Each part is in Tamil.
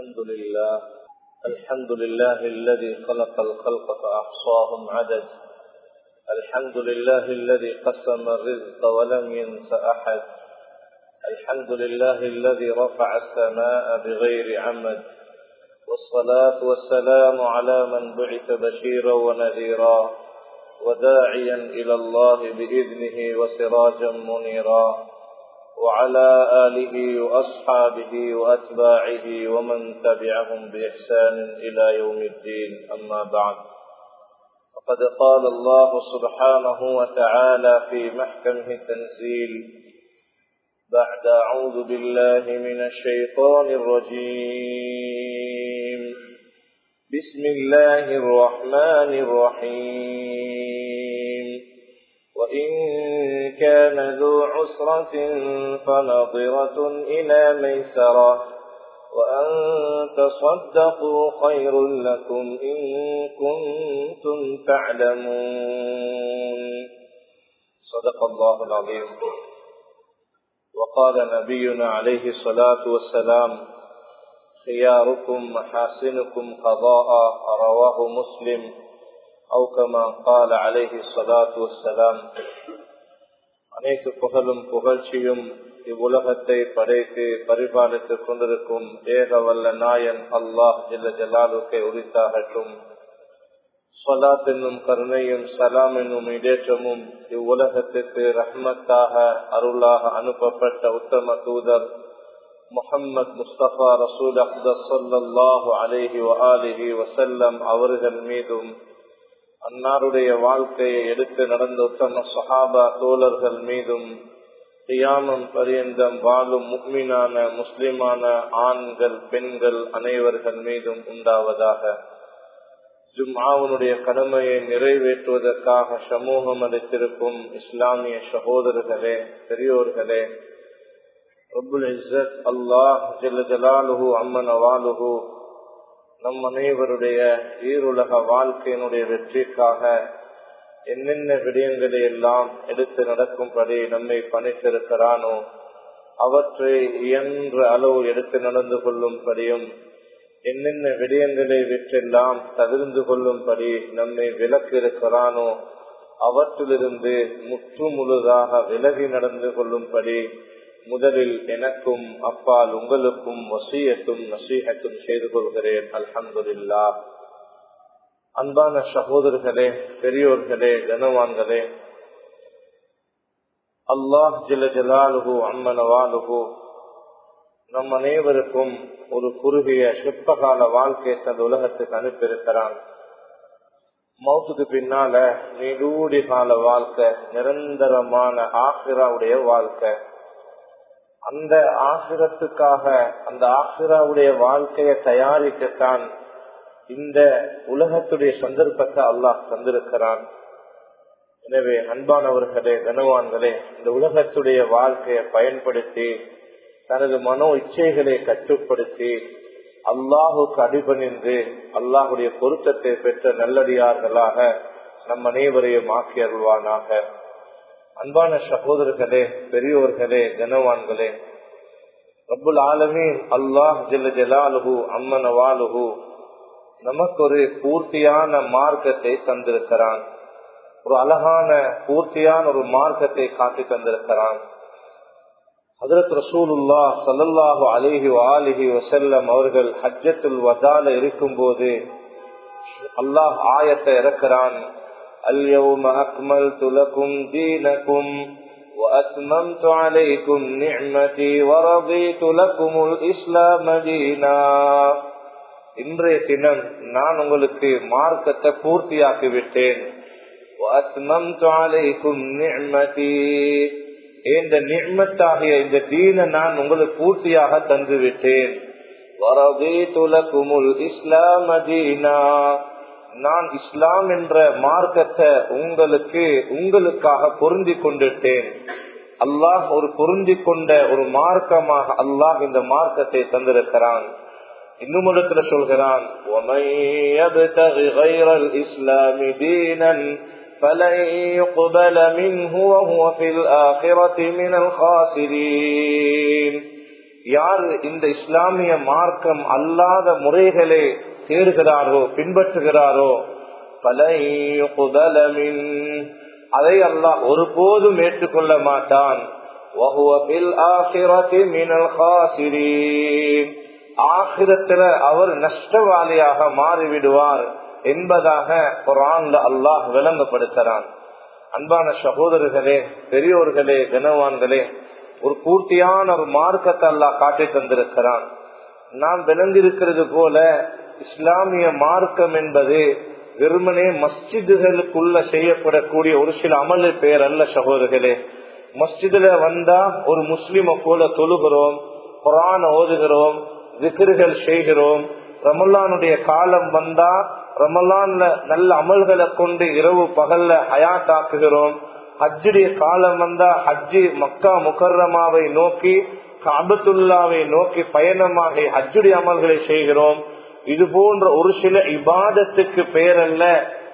الحمد لله الحمد لله الذي خلق الخلق فأحصاهم عدد الحمد لله الذي قسم الرزق ولم ينس أحد الحمد لله الذي رفع السماء بغير عمد والصلاة والسلام على من بعث بشيرا ونذيرا وداعيا إلى الله بإذنه وسراجا منيرا وعلى آله وأصحابه وأتباعه ومن تبعهم بإحسان إلى يوم الدين أما بعد فقد قال الله سبحانه وتعالى في محكمه التنزيل بعد أعوذ بالله من الشيطان الرجيم بسم الله الرحمن الرحيم وإن كان ذو عسرة فنظرة إلى ميسرة وأن تصدقوا خير لكم إن كنتم تعلمون صدق الله العظيم وقال نبينا عليه الصلاة والسلام خياركم محاسنكم قضاء رواه مسلم أو كما قال عليه الصلاة والسلام அனைத்து புகழும் புகழ்ச்சியும் இவ்வுலகத்தை படைத்து பரிபாலித்துக் கொண்டிருக்கும் ஏக வல்ல நாயன் அல்லாஹ் ஜில்ல ஜலாலுக்கை உரித்தாகட்டும் சொலாத் என்னும் கருணையும் சலாம் என்னும் இடேற்றமும் இவ்வுலகத்திற்கு ரஹ்மத்தாக அருளாக அனுப்பப்பட்ட உத்தம தூதர் முகம்மது முஸ்தபா ரசூல் அஹ்தர் சொல்லாஹு அலேஹி வஆலிஹி வசல்லம் அவர்கள் மீதும் அன்னாருடைய வாழ்க்கையை எடுத்து நடந்த உத்தம சஹாபா தோழர்கள் மீதும் தியாமம் பரியந்தம் வாழும் முக்மினான முஸ்லிமான ஆண்கள் பெண்கள் அனைவர்கள் மீதும் உண்டாவதாக ஜும்ஆவனுடைய கடமையை நிறைவேற்றுவதற்காக சமூகம் அளித்திருக்கும் இஸ்லாமிய சகோதரர்களே பெரியோர்களே ரபுல் இஸ்ஸத் அல்லாஹ் ஜலாலுஹு அம்மன் வாலுஹு நம் அனைவருடைய ஈருலக வாழ்க்கையினுடைய வெற்றிக்காக என்னென்ன விடயங்களை எல்லாம் எடுத்து நடக்கும்படி நம்மை பணித்திருக்கிறானோ அவற்றை இயன்ற அளவு எடுத்து நடந்து கொள்ளும்படியும் என்னென்ன விடயங்களை விற்றெல்லாம் தவிர்ந்து கொள்ளும்படி நம்மை விலக்கு இருக்கிறானோ அவற்றிலிருந்து முற்று முழுதாக விலகி நடந்து கொள்ளும்படி முதலில் எனக்கும் அப்பால் உங்களுக்கும் வசியத்தும் நசீகத்தும் செய்து கொள்கிறேன் அல்ஹம்துல்லா அன்பான சகோதரர்களே பெரியோர்களே கனவான்களே அல்லாஹ் ஜில ஜலாலுகு அம்மனவாலுகு நம் அனைவருக்கும் ஒரு குறுகிய சிற்பகால வாழ்க்கை தந்த உலகத்துக்கு அனுப்பியிருக்கிறான் மௌத்துக்கு பின்னால நீடூடி கால வாழ்க்கை நிரந்தரமான ஆசிராவுடைய வாழ்க்கை அந்த ஆசிரத்துக்காக அந்த ஆசிராவுடைய வாழ்க்கையை தயாரிக்கத்தான் இந்த உலகத்துடைய சந்தர்ப்பத்தை அல்லாஹ் தந்திருக்கிறான் எனவே அன்பானவர்களே கனவான்களே இந்த உலகத்துடைய வாழ்க்கையை பயன்படுத்தி தனது மனோ இச்சைகளை கட்டுப்படுத்தி அல்லாஹுக்கு அடிபணிந்து அல்லாஹுடைய பொருத்தத்தை பெற்ற நல்லடியார்களாக நம் அனைவரையும் ஆக்கி அருள்வானாக அன்பான சகோதரர்களே பெரியோர்களே கனவான்களே ரப்புல் ஆலமீன் அல்லாஹ் ஜெல்ல ஜலாலுஹு அம்மனவாலுஹு நமக்கு ஒரு பூர்த்தியான மார்க்கத்தை தந்திருக்கிறான் ஒரு அழகான பூர்த்தியான ஒரு மார்க்கத்தை காட்டி தந்திருக்கிறான் ஹதரத் ரசூலுல்லா சல்லல்லாஹு அலிஹி ஆலிஹி வசல்லம் அவர்கள் ஹஜ்ஜத்துல் வதால இருக்கும் போது அல்லாஹ் ஆயத்தை இறக்கிறான் اليوم أكملت لكم دينكم وأتممت عليكم نعمتي ورضيت لكم الإسلام دينا இன்றைய தினம் நான் உங்களுக்கு மார்க்கத்தை பூர்த்தியாக்கி விட்டேன் இந்த நிர்மத்தாகிய இந்த தீன நான் உங்களுக்கு பூர்த்தியாக தந்து விட்டேன் இஸ்லாம் நான் இஸ்லாம் என்ற மார்க்கத்தை உங்களுக்கு உங்களுக்காக பொருந்தி கொண்டுட்டேன் அல்லாஹ் ஒரு பொருந்தி கொண்ட ஒரு மார்க்கமாக அல்லாஹ் இந்த மார்க்கத்தை தந்திருக்கிறான் இன்னும் இடத்துல சொல்கிறான் فلن يقبل منه وهو في الآخرة من الخاسرين யார் இந்த இஸ்லாமிய மார்க்கம் அல்லாத முறைகளை தேடுகிறாரோ பின்பற்றுகிறாரோ பலையுதலமின் அதை அல்லாஹ் ஒருபோதும் ஏற்றுக்கொள்ள மாட்டான் ஆகிரத்துல அவர் நஷ்டவாளியாக மாறிவிடுவார் என்பதாக குரான்ல அல்லாஹ் விளங்கப்படுத்துறான் அன்பான சகோதரர்களே பெரியோர்களே கனவான்களே ஒரு பூர்த்தியான ஒரு மார்க்கத்தை அல்லாஹ் காட்டி தந்திருக்கிறான் நாம் விளங்கியிருக்கிறது போல இஸ்லாமிய மார்க்கம் என்பது வெறுமனே மஸ்ஜிதுகளுக்குள்ள செய்யப்படக்கூடிய ஒரு சில அமலு பெயர் அல்ல சகோதரர்களே மஸ்ஜிதுல வந்தா ஒரு முஸ்லிம போல தொழுகிறோம் குரான ஓதுகிறோம் விக்கிர்கள் செய்கிறோம் ரமல்லானுடைய காலம் வந்தா ரமலான்ல நல்ல அமல்களை கொண்டு இரவு பகல்ல ஹயாத்தாக்குகிறோம் ஹஜ்ஜுடைய காலம் வந்தா ஹஜ்ஜி மக்கா முகர்ரமாவை நோக்கி காபத்துல்லாவை நோக்கி பயணமாக ஹஜ்ஜுடைய அமல்களை செய்கிறோம் இது போன்ற ஒரு சில இபாதத்துக்கு பெயர் அல்ல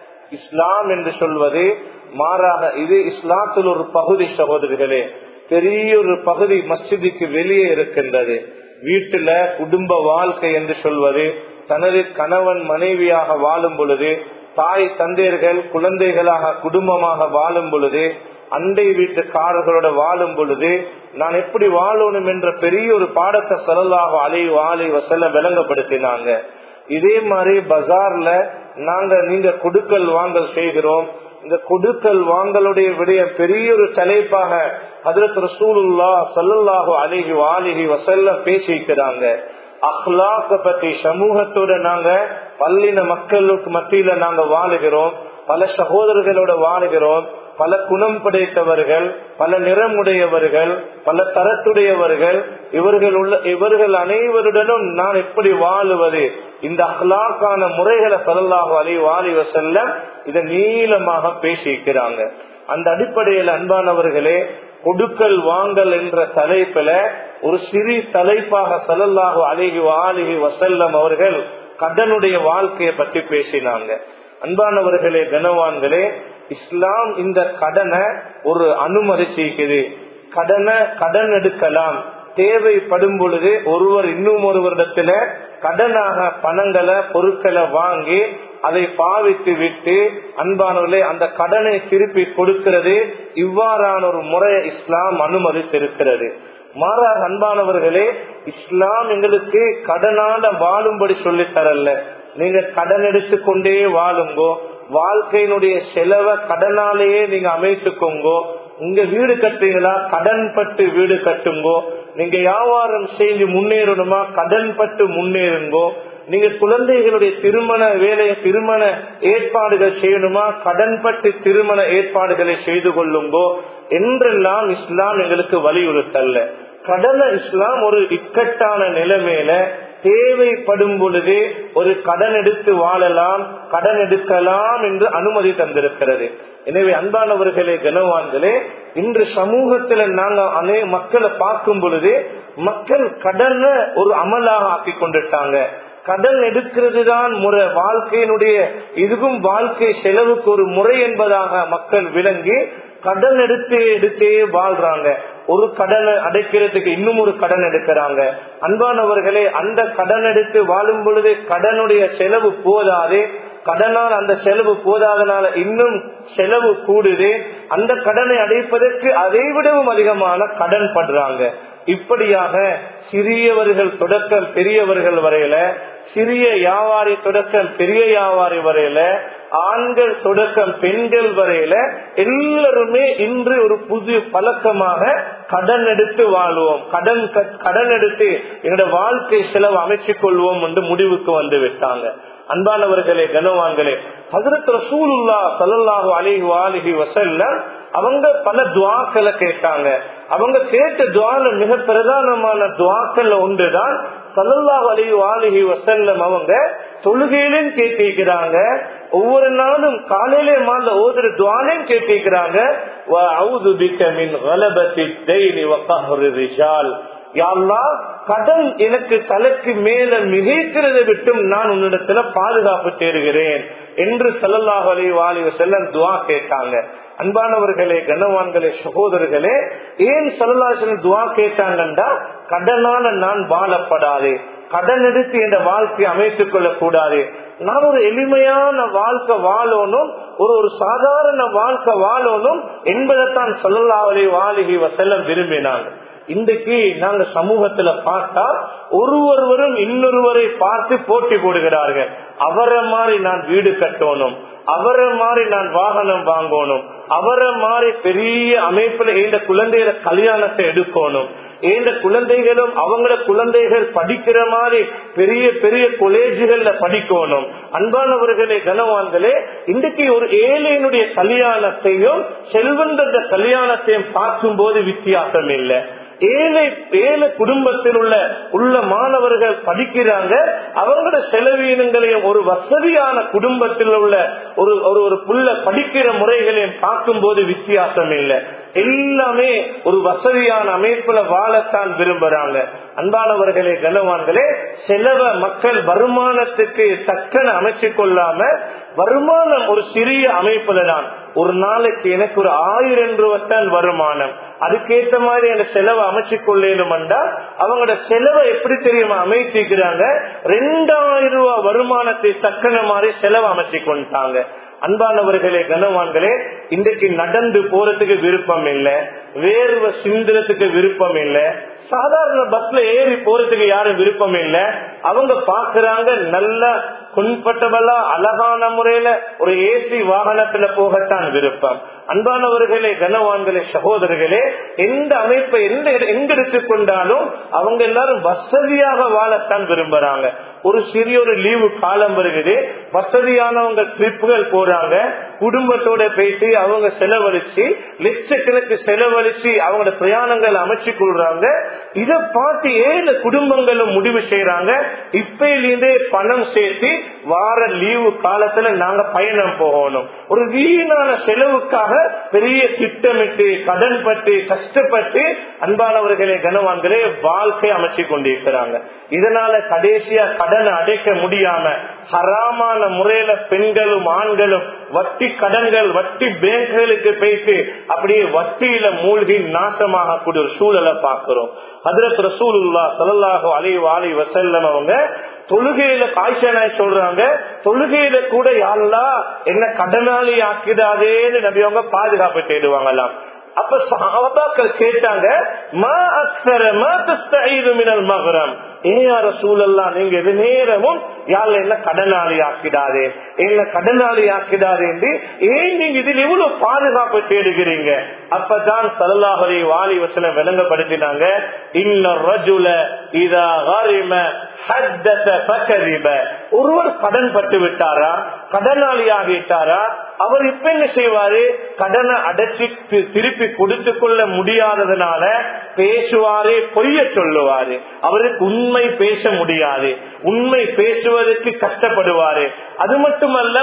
இஸ்லாம் என்று சொல்வது மாறாக இது இஸ்லாத்தில் ஒரு பகுதி சகோதரிகளே பெரிய ஒரு பகுதி மஸ்ஜிதுக்கு வெளியே இருக்கின்றது வீட்டுல குடும்ப வாழ்க்கை என்று சொல்வது தனது கணவன் மனைவியாக வாழும் பொழுது தாய் தந்தையர்கள் குழந்தைகளாக குடும்பமாக வாழும் பொழுது அண்டை வீட்டுக்காரர்களோட வாழும் பொழுது நான் எப்படி வாழணும் என்ற பெரிய ஒரு பாடத்தை செலலாக அலை வாழை வசல விளங்கப்படுத்தினாங்க இதே மாதிரி பஜார்ல நாங்க நீங்க கொடுக்கல் வாங்கல் செய்கிறோம் இந்த கொடுக்கல் வாங்கலுடைய விடைய பெரிய ஒரு தலைப்பாக அதற்கு ரசூலுல்லா சல்லுல்லாஹு அலிஹி வாலிஹி வசல்ல பேசிக்கிறாங்க அஹ்லாக்க பத்தி சமூகத்தோட நாங்க பல்லின மக்களுக்கு மத்தியில நாங்க வாழுகிறோம் பல சகோதரர்களோட வாழுகிறோம் பல குணம் படைத்தவர்கள் பல நிறமுடையவர்கள் பல தரத்துடையவர்கள் இவர்கள் உள்ள இவர்கள் அனைவருடனும் நான் எப்படி வாழுவது இந்த அஹ்லாக்கான முறைகளை சொல்லலாக அலி வாலிவ செல்ல இதை நீளமாக பேசியிருக்கிறாங்க அந்த அடிப்படையில் அன்பானவர்களே கொடுக்கல் வாங்கல் என்ற தலைப்பில ஒரு சிறு தலைப்பாக சல்லல்லாஹு அலிஹி வாலிஹி வசல்லம் அவர்கள் கடனுடைய வாழ்க்கையை பற்றி பேசினாங்க அன்பானவர்களே கனவான்களே இஸ்லாம் இந்த கடனை ஒரு அனுமதிச்சிருக்குது கடனை கடன் எடுக்கலாம் தேவைப்படும் பொழுது ஒருவர் இன்னும் ஒருவரிடத்துல கடனாக பணங்களை பொருட்களை வாங்கி அதை பாவித்து விட்டு அன்பானவர்களே அந்த கடனை திருப்பி கொடுக்கிறது இவ்வாறான ஒரு முறையை இஸ்லாம் அனுமதித்திருக்கிறது மாறாக அன்பானவர்களே இஸ்லாம் எங்களுக்கு கடனால வாழும்படி சொல்லி தரல நீங்க கடன் எடுத்துக்கொண்டே வாழுங்கோ வாழ்க்கையினுடைய செலவை கடனாலேயே நீங்க அமைத்துக்கோங்கோ உங்க வீடு கட்டுறீங்களா கடன் பட்டு வீடு கட்டுங்கோ நீங்க வியாபாரம் செய்து முன்னேறணுமா கடன் பட்டு முன்னேறுங்கோ நீங்க குழந்தைகளுடைய திருமண வேலையை திருமண ஏற்பாடுகள் செய்யணுமா கடன் பட்டு திருமண ஏற்பாடுகளை செய்து கொள்ளுங்கோ என்றெல்லாம் இஸ்லாம் எங்களுக்கு வலியுறுத்தல்ல கடனை இஸ்லாம் ஒரு இக்கட்டான நிலைமையில தேவைப்படும் பொழுது ஒரு கடன் எடுத்து வாழலாம் கடன் எடுக்கலாம் என்று அனுமதி தந்திருக்கிறது எனவே அன்பானவர்களே கனவான்களே இன்று சமூகத்துல நாங்க அநே மக்களை பார்க்கும் பொழுது மக்கள் கடனை ஒரு அமலாக ஆக்கி கொண்டுட்டாங்க கடன் எடுக்கிறது தான் முறை வாழ்க்கையினுடைய இதுவும் வாழ்க்கை செலவுக்கு ஒரு முறை என்பதாக மக்கள் விளங்கி கடன் எடுத்து எடுத்தே வாழ்றாங்க ஒரு கடனை அடைக்கிறதுக்கு இன்னும் ஒரு கடன் எடுக்கிறாங்க அன்பானவர்களே அந்த கடன் எடுத்து வாழும் பொழுது கடனுடைய செலவு போதாது கடனால் அந்த செலவு போதாதனால இன்னும் செலவு கூடுது அந்த கடனை அடைப்பதற்கு அதை விடவும் அதிகமான கடன் படுறாங்க இப்படியாக சிறியவர்கள் தொடக்கம் பெரியவர்கள் வரையில சிறிய வியாபாரி தொடக்கம் பெரிய வியாபாரி வரையில ஆண்கள் தொடக்கம் பெண்கள் வரையில எல்லாருமே இன்று ஒரு புது பழக்கமாக கடன் எடுத்து வாழ்வோம் கடன் கடன் எடுத்து என்னோட வாழ்க்கை செலவு அமைச்சுக் கொள்வோம் என்று முடிவுக்கு வந்து விட்டாங்க அன்பானவர்களே கனவான்களே ஹசரத் ரசூலுல்லா சல்லாஹூ அலிஹி வாலிஹி வசல்ல அவங்க பல துவாக்களை கேட்டாங்க அவங்க கேட்ட துவால மிக பிரதானமான துவாக்கள்ல ஒன்றுதான் சல்லல்லாஹு அலி வாலிஹி வசல்லம் அவங்க தொழுகையிலும் கேட்டிருக்கிறாங்க ஒவ்வொரு நாளும் காலையிலே மாந்த ஓதுற துவாலையும் கேட்டிருக்கிறாங்க கடன் எனக்கு தலைக்கு மேல மிகைக்கிறதை விட்டும் நான் உன்னிடத்துல பாதுகாப்பு தேடுகிறேன் என்று சல்லல்லாஹு அலி வாலி செல்லம் துவா கேட்டாங்க அன்பானவர்களே கனவான்களே சகோதரர்களே ஏன் சல்லல்லாஹு துவா கேட்டாங்கன்றா கடனால நான் வாழப்படாதே கடன் எடுத்து இந்த வாழ்க்கையை அமைத்துக் கொள்ளக் கூடாது நான் ஒரு எளிமையான வாழ்க்கை வாழணும் ஒரு ஒரு சாதாரண வாழ்க்கை வாழணும் என்பதைத்தான் சொல்லலாவலி வாலிகி வசல்லம் விரும்பினாங்க இன்றைக்கு நாங்க சமூகத்துல பார்த்தா ஒருவரும் இன்னொருவரை பார்த்து போட்டி போடுகிறார்கள் அவரை மாதிரி நான் வீடு கட்டணும் அவரை மாதிரி நான் வாகனம் வாங்கணும் அவரை மாதிரி பெரிய அமைப்புல இந்த குழந்தைகள கல்யாணத்தை எடுக்கணும் இந்த குழந்தைகளும் அவங்கள குழந்தைகள் படிக்கிற மாதிரி பெரிய பெரிய கொலேஜுகள்ல படிக்கணும் அன்பானவர்களே கனவான்களே இன்றைக்கு ஒரு ஏழையினுடைய கல்யாணத்தையும் செல்வந்த கல்யாணத்தையும் பார்க்கும் போது வித்தியாசம் இல்லை ஏழை ஏழை குடும்பத்தில் உள்ள உள்ள மாணவர்கள் படிக்கிறாங்க அவங்களோட செலவீனங்களையும் ஒரு வசதியான குடும்பத்தில் உள்ள ஒரு ஒரு ஒரு புள்ள படிக்கிற முறைகளையும் பார்க்கும் போது வித்தியாசம் இல்லை எல்லாமே ஒரு வசதியான அமைப்புல வாழத்தான் விரும்புறாங்க அன்பானவர்களே கனவான்களே செலவ மக்கள் வருமானத்துக்கு தக்கன அமைச்சு கொள்ளாம வருமானம் ஒரு சிறிய அமைப்புல தான் ஒரு நாளைக்கு எனக்கு ஒரு ஆயிரம் ரூபாய்தான் வருமானம் அதுக்கேற்ற மாதிரி அந்த செலவை அமைச்சு கொள்ளணும்டா அவங்களோட செலவை எப்படி தெரியுமா அமைச்சிக்கிறாங்க ரெண்டாயிரம் ரூபாய் வருமானத்தை தக்கன மாதிரி செலவு அமைச்சு கொண்டாங்க அன்பானவர்களே கனவான்களே இன்றைக்கு நடந்து போறதுக்கு விருப்பம் இல்ல வேர்வை சிந்துறதுக்கு விருப்பம் இல்ல சாதாரண பஸ்ல ஏறி போறதுக்கு யாரும் விருப்பம் இல்ல அவங்க பாக்குறாங்க நல்ல கொன்பட்டவளா அழகான முறையில ஒரு ஏசி வாகனத்துல போகத்தான் விருப்பம் அன்பானவர்களே கனவான்களே சகோதரர்களே எந்த அமைப்பை எந்த எங்க எடுத்துக்கொண்டாலும் அவங்க எல்லாரும் வசதியாக வாழத்தான் விரும்புறாங்க ஒரு சிறிய ஒரு லீவு காலம் வருகிறது வசதியானவங்க ட்ரிப்புகள் போறாங்க குடும்பத்தோட போயிட்டு அவங்க செலவழிச்சு லட்சக்கணக்கு செலவழிச்சு அவங்களோட பிரயாணங்கள் அமைச்சு கொள்றாங்க இதை பார்த்து ஏழு குடும்பங்களும் முடிவு செய்யறாங்க இப்பயிலிருந்தே பணம் சேர்த்து வார லீவு காலத்துல நாங்க பயணம் போகணும் ஒரு வீணான செலவுக்காக பெரிய திட்டமிட்டு கடன் பட்டு கஷ்டப்பட்டு அன்பானவர்களே கனவான்களே வாழ்க்கை அமைச்சு கொண்டிருக்கிறாங்க இதனால கடைசியா கடனை அடைக்க முடியாம ஹராமான முறையில பெண்களும் ஆண்களும் வட்டி கடன்கள் வட்டி பேங்குகளுக்கு போயிட்டு அப்படியே வட்டியில மூழ்கி நாசமாக கூடிய ஒரு சூழலை பார்க்கிறோம் ஹதரத் ரசூலுல்லா சல்லாஹு அலி வாலி வசல்லம் அவங்க தொழுகையில காய்ச்சனாய் சொல்றாங்க தொழுகையில கூட யாருலா என்ன கடனாளி ஆக்கிடாதேன்னு நபி அவங்க பாதுகாப்பு தேடுவாங்களாம் அப்ப சஹாபாக்கள் கேட்டாங்க மா அக்ஸர மா தஸ்தஈது மினல் மக்ரம் ஏயார சூழல்லாம் நீங்க எது நேரமும் யாழ் என்ன கடனாளி ஆக்கிடாதே என்ன கடனாளி ஆக்கிடாதே என்று ஏன் நீங்க இதில் எவ்வளவு பாதுகாப்பு தேடுகிறீங்க அப்பதான் சல்லாஹரி வாலி வசனம் விளங்கப்படுத்தினாங்க இன்ன ரஜுல இதா காரிம ஒருவர் கடன் பட்டு விட்டாரா கடனாளி ஆகிட்டாரா அவர் இப்ப என்ன செய்வாரு கடனை அடைச்சி திருப்பி கொடுத்து கொள்ள முடியாததுனால பேசுவாரே பொய்ய சொல்லுவாரு அவருக்கு உண்மை பேச முடியாது உண்மை பேசுவதற்கு கஷ்டப்படுவாரு அது மட்டுமல்ல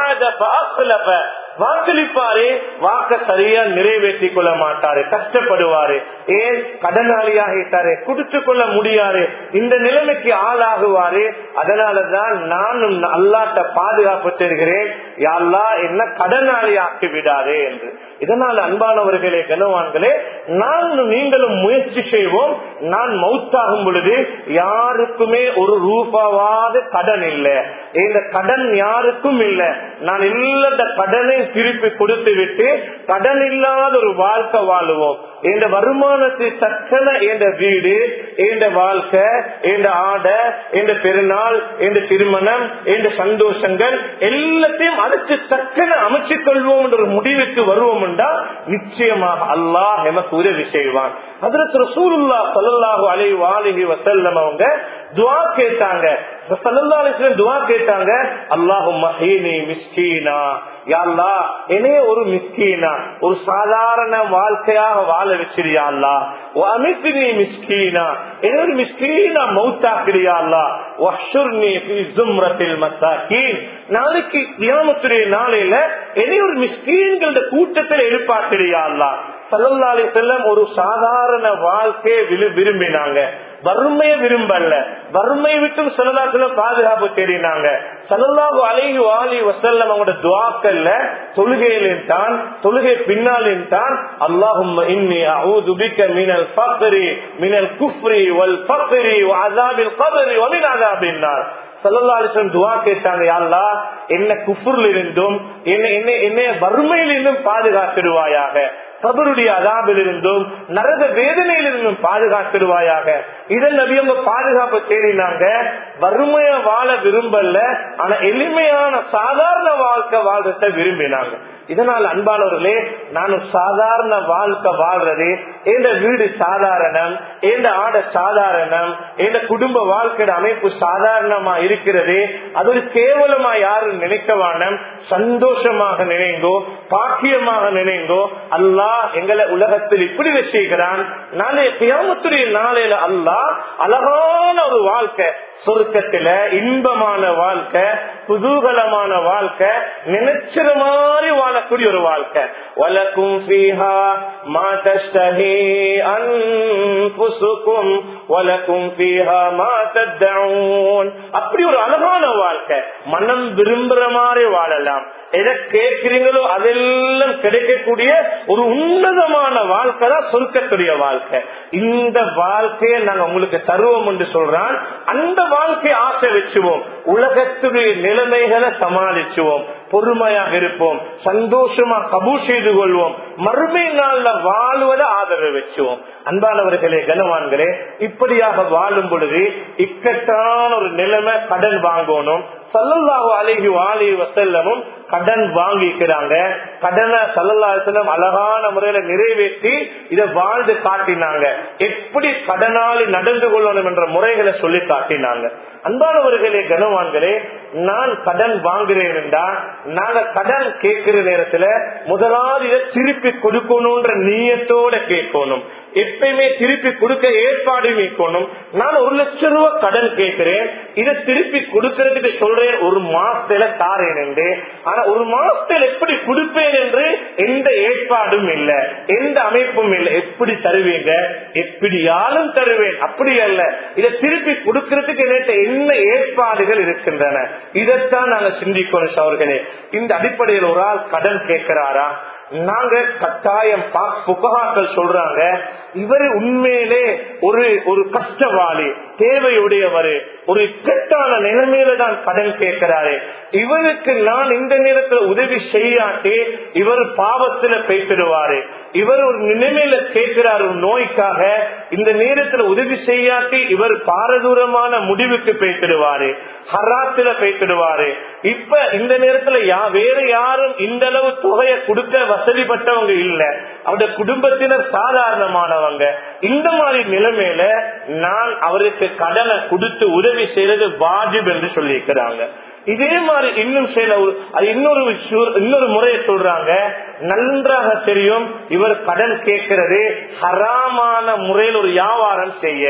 வாக்களிப்பாரு வாக்க சரியா நிறைவேற்றி கொள்ள மாட்டாரு கஷ்டப்படுவாரு ஏன் கடனாளியாகிட்டாரு கொடுத்து கொள்ள முடியாது இந்த நிலைமைக்கு ஆளாகுவாரு அதனாலதான் நானும் அல்லாட்ட பாதுகாப்பு தருகிறேன் யாழ்லா என்ன கடனாளி ஆக்கி விடாதே என்று இதனால் அன்பானவர்களே கனவான்களே நானும் நீங்களும் முயற்சி செய்வோம் நான் மவுத்தாகும் பொழுது யாருக்குமே ஒரு ரூபாவாத கடன் இல்லை இந்த கடன் யாருக்கும் இல்லை நான் இல்ல கடனை திருப்பி கொடுத்து விட்டு கடன் இல்லாத ஒரு வாழ்க்கை வாழுவோம் இந்த வருமானத்தை தக்கன என்ற வீடு இந்த வாழ்க்கை இந்த ஆடை இந்த பெருநாள் இந்த திருமணம் இந்த சந்தோஷங்கள் எல்லாத்தையும் அதுக்கு தக்கன அமைச்சுக் கொள்வோம் என்ற ஒரு முடிவுக்கு வருவோம் என்றால் நிச்சயமாக அல்லாஹ் எமக்கு உதவி செய்வான் அதற்கு ரசூலுல்லா சல்லாஹு அலை வாலிஹி வசல்லம் அவங்க துவா கேட்டாங்க துவா கேட்டாங்க அல்லாஹும் மிஸ்கீனா யாழ்லா என்னைய ஒரு மிஸ்கீனா ஒரு சாதாரண வாழ்க்கையாக வாழ வச்சிருயா அல்லா அமைத்து நீ மிஸ்கீனா என்ன ஒரு மிஸ்கீனா மௌத்தாக்கிறியா அல்லா நாளைக்கு கியாமத்துடைய நாளையில என்னை ஒரு மிஸ்கீன்கள கூட்டத்தில் எழுப்பாக்கிறியா அல்லா சல்லல்லாலி செல்லம் ஒரு சாதாரண வாழ்க்கையை விரும்பினாங்க வறுமையை விரும்பல வறுமை விட்டும் சலதாத்துல பாதுகாப்பு தேடினாங்க சலல்லாஹு அலைஹி வாலி வசல்லம் அவங்களோட துவாக்கல்ல தொழுகையிலும் தான் தொழுகை பின்னாலும் தான் அல்லாஹும் இன்னி அஊது பிக்க மினல் ஃபக்ரி மினல் குஃப்ரி வல் ஃபக்ரி வ அஸாபில் கப்ரி வ மின் அஸாபின் நார் சல்லல்லாஹு துவா கேட்டாங்க யாழ்லா என்ன குஃபுர்ல இருந்தும் என்ன என்ன என்ன வறுமையிலிருந்தும் பாதுகாத்திடுவாயாக கபருடைய அதாபில் இருந்தும் நரக வேதனையிலிருந்தும் பாதுகாத்திடுவாயாக இதன் நபியவங்க பாதுகாப்பு தேடினாங்க வறுமைய வாழ விரும்பல ஆனா எளிமையான சாதாரண வாழ்க்கை வாழ்றத விரும்பினாங்க இதனால் அன்பானவர்களே நானும் சாதாரண வாழ்க்கை வாழ்றது எந்த வீடு சாதாரணம் எந்த ஆட சாதாரணம் எந்த குடும்ப வாழ்க்கையோட அமைப்பு சாதாரணமா இருக்கிறது அது ஒரு கேவலமா யாரும் நினைக்கவானம் சந்தோஷமாக நினைங்கோ பாக்கியமாக நினைங்கோ அல்லாஹ் எங்களை உலகத்தில் இப்படி வச்சிருக்கிறான் நாளைய கியாமத்துடைய நாளையில அல்லாஹ் அழகான ஒரு வாழ்க்கை சொர்க்கத்துல இன்பமான வாழ்க்கை குதூகலமான வாழ்க்கை நினைச்சிற மாதிரி வாழக்கூடிய ஒரு வாழ்க்கை வலக்கும் ஃபீஹா மா தஷ்தஹி அன்புசுக்கும் வலக்கும் ஃபீஹா மா தத்தஊன் அப்படி ஒரு அழகான வாழ்க்கை மனம் விரும்புற மாதிரி வாழலாம் எதை கேட்கிறீங்களோ அதெல்லாம் கிடைக்கக்கூடிய ஒரு உன்னதமான வாழ்க்கை தான் சொர்க்கத்துடைய வாழ்க்கை இந்த வாழ்க்கையை நாங்க உங்களுக்கு தருவோம் என்று சொல்றான் அந்த வாழ்க்கை ஆசை வச்சுவோம் உலகத்துடைய நிலைமைகளை சமாளிச்சுவோம் பொறுமையாக இருப்போம் சந்தோஷமா கபூ செய்து கொள்வோம் மறுமை நாள்ல வாழ்வத ஆதரவு வச்சுவோம் அன்பானவர்களே கனவான்களே இப்படியாக வாழும் பொழுது இக்கட்டான ஒரு நிலைமை கடன் வாங்கணும் சல்லல்லாஹு அழகி வாலி வசல்லமும் கடன் வாங்கிக்கிறாங்க கடனை சல்லல்லாசலம் அழகான முறையில நிறைவேற்றி இதை வாழ்ந்து காட்டினாங்க எப்படி கடனாளி நடந்து கொள்ளணும் என்ற முறைகளை சொல்லி காட்டினாங்க அன்பானவர்களே கனவான்களே நான் கடன் வாங்குறேன் என்றா நாங்க கடன் கேட்கிற நேரத்துல முதலாவது இதை திருப்பி கொடுக்கணும்ன்ற நீயத்தோட கேட்கணும் எப்பயுமே திருப்பி கொடுக்க ஏற்பாடு வைக்கணும் நான் ஒரு லட்சம் ரூபாய் கடன் கேட்கிறேன் இதை திருப்பி கொடுக்கறதுக்கு சொல்றேன் ஒரு மாசத்துல தாரேன் என்று ஆனா ஒரு மாசத்துல எப்படி கொடுப்பேன் என்று எந்த ஏற்பாடும் இல்ல எந்த அமைப்பும் இல்லை எப்படி தருவீங்க எப்படியாலும் தருவேன் அப்படி அல்ல இதை திருப்பி கொடுக்கறதுக்கு என்கிட்ட என்ன ஏற்பாடுகள் இருக்கின்றன இதைத்தான் நாங்க சிந்திக்கணும் அவர்களே இந்த அடிப்படையில் ஒரு ஆள் கடன் கேட்கிறாரா நாங்க கட்டாயம் புகாக்கள் சொல்றாங்க இவரு உண்மையிலே ஒரு ஒரு கஷ்டவாளி தேவையுடையவர் ஒரு இக்கட்டான நிலைமையில தான் கடன் கேட்கிறாரு இவருக்கு நான் இந்த நேரத்தில் உதவி செய்யாட்டி இவர் பாவத்துல பேசிடுவாரு இவர் ஒரு நிலைமையில கேட்கிறார் ஒரு நோய்க்காக இந்த நேரத்துல உதவி செய்யாட்டி இவர் பாரதூரமான முடிவுக்கு பேசிடுவாரு ஹராத்துல பேசிடுவாரு இப்ப இந்த நேரத்துல வேற யாரும் இந்த அளவு தொகையை கொடுக்க வசதிப்பட்டவங்க இல்ல அவருடைய குடும்பத்தினர் சாதாரணமானவங்க இந்த மாதிரி நிலைமையில நான் அவருக்கு கடனை கொடுத்து உதவி செய்யறது வாஜிப் என்று சொல்லியிருக்கிறாங்க இதே மாதிரி இன்னும் சில இன்னொரு இன்னொரு முறையை சொல்றாங்க நன்றாக தெரியும் இவர் கடன் கேட்கிறது ஹராமான முறையில் ஒரு வியாபாரம் செய்ய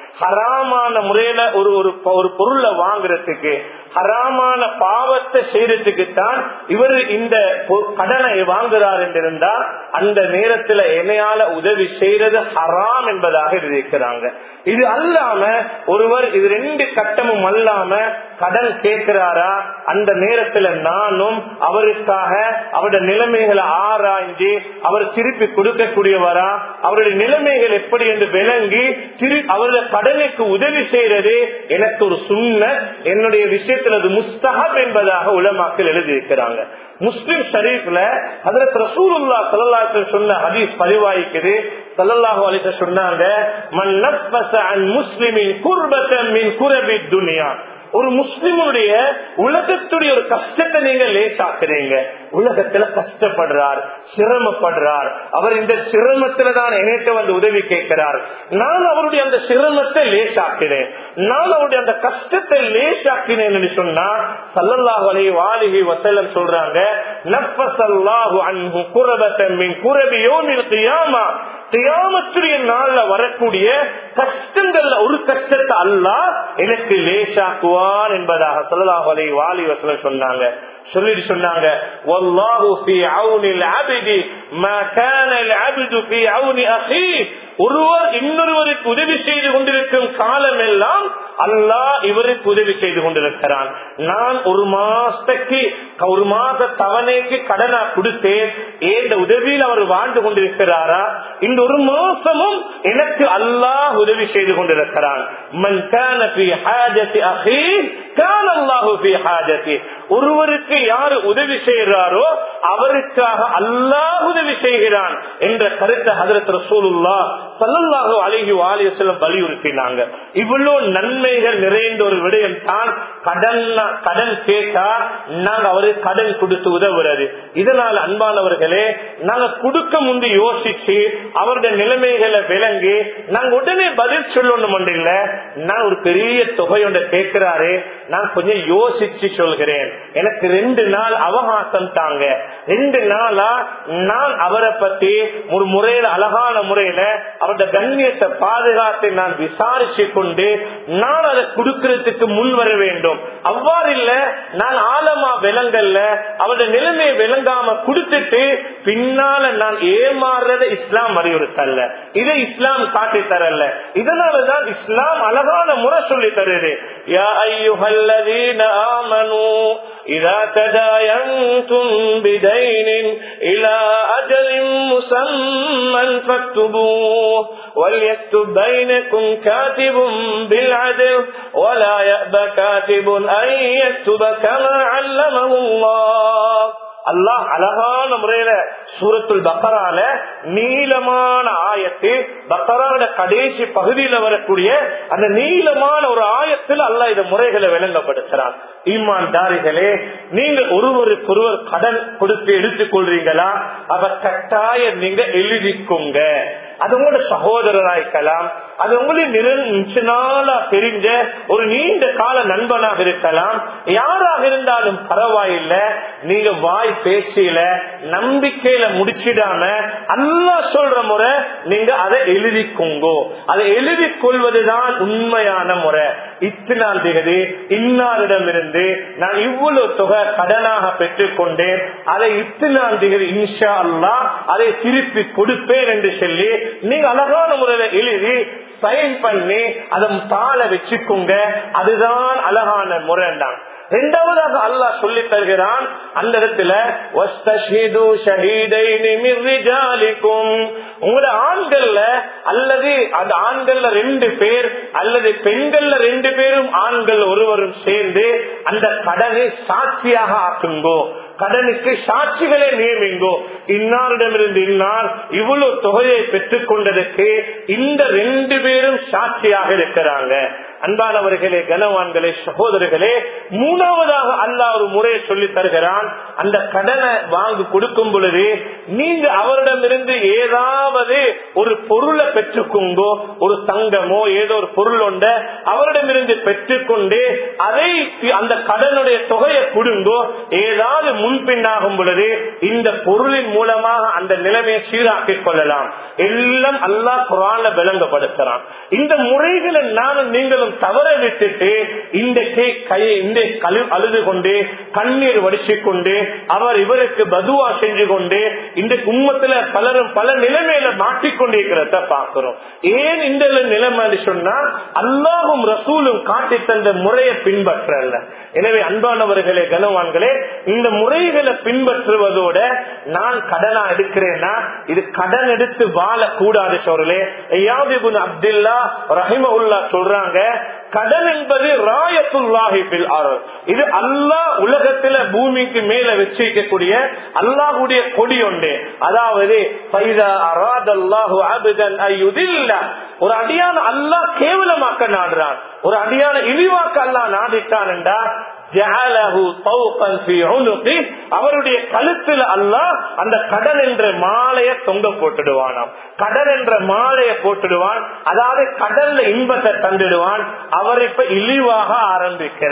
ஹராமான முறையில ஒரு ஒரு பொருளை வாங்குறதுக்கு ஹராமான பாவத்தை செய்யறதுக்கு தான் இவர் இந்த கடனை வாங்குறார் என்று இருந்தா அந்த நேரத்துல என்னையால உதவி செய்யறது ஹராம் என்பதாக இருக்கிறாங்க இது அல்லாம ஒருவர் இது ரெண்டு கட்டமும் அல்லாம கடன் கேட்கிறாரா அந்த நேரத்துல நானும் அவருக்காக அவருடைய நிலைமைகளை ஆராய்ந்து அவர் திருப்பி கொடுக்கக்கூடியவரா அவருடைய நிலைமைகள் எப்படி என்று விளங்கி திரு அவருடைய கடனுக்கு உதவி செய்யறது எனக்கு ஒரு சுண்ண என்னுடைய விஷயத்தில் அது முஸ்தகம் என்பதாக உலமாக்கள் எழுதியிருக்கிறாங்க முஸ்லிம் ஷரீப்ல அதற்கு ரசூலுல்லா சல்லாஹ் சொன்ன ஹதீஸ் பதிவாய்க்குது சல்லல்லாஹு அலிச சொன்னாங்க மன் நஃபஸ அன் முஸ்லிமின் குர்பத்தன் மின் குரபி துனியா ஒரு முஸ்லிமுடைய உலகத்துடைய ஒரு கஷ்டத்தை நீங்க லேசாக்குறீங்க உலகத்துல கஷ்டப்படுறார் சிரமப்படுறார் அவர் இந்த சிரமத்துல தான் என்னிட்ட வந்து உதவி கேட்கிறார் நான் அவருடைய அந்த சிரமத்தை லேசாக்கினேன் நான் அவருடைய அந்த கஷ்டத்தை லேசாக்கினேன் என்று சொன்னா சல்லல்லாஹு அலைஹி வாலிஹி வஸல்லம் சொல்றாங்க நஃபஸல்லாஹு அன்ஹு குரபத்தன் மின் குரபி யௌமில் கியாமா கியாமத்துடைய நாள்ல வரக்கூடிய கஷ்டங்கள்ல ஒரு கஷ்டத்தை அல்லாஹ் எனக்கு லேசாக்குவான் என்பதாக சல்லல்லாஹு அலைஹி வாலி வஸல்லம் சொன்னாங்க சொல்லிட்டு சொன்னாங்க வல்லாஹு ஃபீ அவுனில் அப்தி மா கான அல் அப்து ஃபீ அவுனி அஹீ ஒருவர் இன்னொருவருக்கு உதவி செய்து கொண்டிருக்கும் காலம் எல்லாம் அல்லாஹ் இவருக்கு உதவி செய்து கொண்டிருக்கிறான் நான் ஒரு மாசத்துக்கு ஒரு மாச தவணைக்கு கடனா கொடுத்தேன் ஏந்த உதவியில் அவர் வாழ்ந்து கொண்டிருக்கிறாரா இந்த ஒரு மாசமும் எனக்கு அல்லாஹ் உதவி செய்து கொண்டிருக்கிறான் மன் கான ஃபீ ஹாஜத்தி அஹீ கான அல்லாஹு ஃபீ ஹாஜத்தி ஒருவருக்கு யாரு உதவி செய்கிறாரோ அவருக்காக அல்லாஹ் உதவி செய்கிறான் என்ற கருத்தை ஹதரத் ரசூலுல்லா சல்லல்லாஹு அலைஹி வாலியசல்லம் வலியுறுத்தினாங்க இவ்வளவு நன்மைகள் நிறைந்த ஒரு விடயம் தான் கடன் கடன் கேட்டா நாங்க அவருக்கு கடன் கொடுத்து உதவுறது இதனால் அன்பானவர்களே நாங்க கொடுக்க முந்தி யோசிச்சு அவருடைய நிலைமைகளை விளங்கி நாங்க உடனே பதில் சொல்லணும் இல்ல நான் ஒரு பெரிய தொகையொன்றை கேட்கிறாரு நான் கொஞ்சம் யோசிச்சு சொல்கிறேன் எனக்கு ரெண்டு நாள் அவகாசம் தாங்க ரெண்டு நாளா நான் அவரை பத்தி ஒரு முறையில அழகான முறையில அவருடைய கண்ணியத்தை பாதுகாத்து நான் விசாரிச்சு கொண்டு நான் அதை கொடுக்கறதுக்கு முன் வர வேண்டும் அவ்வாறு இல்ல நான் ஆழமா விளங்கல்ல அவருடைய நிலைமையை விளங்காம கொடுத்துட்டு பின்னால நான் ஏமாறுறத இஸ்லாம் வலியுறுத்தல்ல இதை இஸ்லாம் காட்டி தரல இதனாலதான் இஸ்லாம் அழகான முறை சொல்லி தருது யா ஐயுஹல்லதீன ஆமனு இதா ததாயந்தும் பிதைனின் இலா அஜலின் முசம்மன் فاكتبوه وليكتب بينكم كاتب بالعدل ولا يأبى كاتب أن يكتب كما علمه الله அல்லாஹ் அழகான முறையில சூரத்துல் பக்கரால நீளமான ஆயத்து பக்கராவோட கடைசி பகுதியில வரக்கூடிய அந்த நீளமான ஒரு ஆயத்தில் அல்லாஹ் இந்த முறைகளை விளங்கப்படுத்துறான் ஈமான் தாரிகளே நீங்கள் ஒருவருக்கொருவர் கடன் கொடுத்து எடுத்துக் கொள்றீங்களா அவ கட்டாயம் நீங்க எழுதிக்கோங்க அது உங்களோட சகோதரராயிருக்கலாம் அது உங்களுக்கு நாளா தெரிஞ்ச ஒரு நீண்ட கால நண்பனாக இருக்கலாம் யாராக இருந்தாலும் பரவாயில்லை நீங்க வாய் பேச்சில நம்பிக்கையில முடிச்சிடாம அல்லா சொல்ற முறை நீங்க அதை எழுதிக்கோங்கோ அதை எழுதி கொள்வதுதான் உண்மையான முறை இத்தனாம் தேதி இன்னாரிடம் இருந்து நான் இவ்வளவு தொகை கடனாக பெற்றுக் கொண்டேன் அதை இத்தனாம் தேதி இன்ஷா அல்லா அதை திருப்பி கொடுப்பேன் என்று சொல்லி நீங்க அழகான முறையில எழுதி சைன் பண்ணி அதை தாழ வச்சுக்கோங்க அதுதான் அழகான முறை தான் இரண்டாவதாக அல்லாஹ் சொல்லி தருகிறான் அந்த இடத்துல உங்களோட ஆண்கள்ல அல்லது அந்த ஆண்கள்ல ரெண்டு பேர் அல்லது பெண்கள்ல ரெண்டு பேரும் ஆண்கள் ஒருவரும் சேர்ந்து அந்த கடனை சாட்சியாக ஆக்குங்கோ கடனுக்கு சாட்சிகளை நியமிங்கோ இன்னாரிடமிருந்து இன்னார் இவ்வளவு தொகையை பெற்றுக் கொண்டதற்கு இந்த ரெண்டு பேரும் சாட்சியாக இருக்கிறாங்க அன்பானவர்களே கனவான்களே சகோதரர்களே மூணாவதாக அல்லா ஒரு முறையை சொல்லி தருகிறான் அந்த கடனை வாங்கி கொடுக்கும் பொழுது நீங்க அவரிடமிருந்து ஏதாவது ஒரு பொருளை பெற்றுக்கோங்கோ ஒரு தங்கமோ ஏதோ ஒரு பொருள் ஒன்ற அவரிடமிருந்து பெற்றுக்கொண்டு அதை அந்த கடனுடைய தொகையை கொடுங்கோ ஏதாவது முன்பின்னாகும் பொழுது இந்த பொருளின் மூலமாக அந்த நிலைமையை சீராக்கிக் கொள்ளலாம் எல்லாம் அல்லாஹ் குரான்ல விளங்கப்படுத்துறான் இந்த முறைகளை நானும் நீங்களும் தவற விட்டுட்டு இன்றைக்கு கையை இந்த கழு அழுது கொண்டு கண்ணீர் வடிச்சு கொண்டு அவர் இவருக்கு பதுவா செஞ்சு கொண்டு இன்றைக்கு உண்மத்துல பலரும் பல நிலைமையில மாட்டிக்கொண்டிருக்கிறத பாக்குறோம் ஏன் இந்த நிலைமை சொன்னா அல்லாஹும் ரசூலும் காட்டி தந்த முறையை பின்பற்றல எனவே அன்பானவர்களே கனவான்களே இந்த முறைகளை பின்பற்றுவதோட நான் கடனா எடுக்கிறேன்னா இது கடன் எடுத்து வாழக்கூடாது சோழலே அப்துல்லா ரஹிமவுல்லா சொல்றாங்க கடன் என்பது ராயத்துல்லாஹிபில் அருள் இது அல்லாஹ் உலகத்துல பூமிக்கு மேல வச்சிருக்கக்கூடிய அல்லாஹுடைய கொடி ஒன்று அதாவது ஒரு அடியான அல்லாஹ் கேவலமாக்க நாடுறான் ஒரு அடியான இழிவாக்க அல்லாஹ் நாடிட்டான் என்றா அவருடைய கழுத்துல அல்லாஹ் அந்த கடன் என்ற மாலைய தொங்க போட்டுடுவானாம் கடன் என்ற மாலைய போட்டுடுவான் அதாவது கடல்ல இன்பத்தை தந்துடுவான் அவர் இப்ப இழிவாக ஆரம்பிக்கிறார்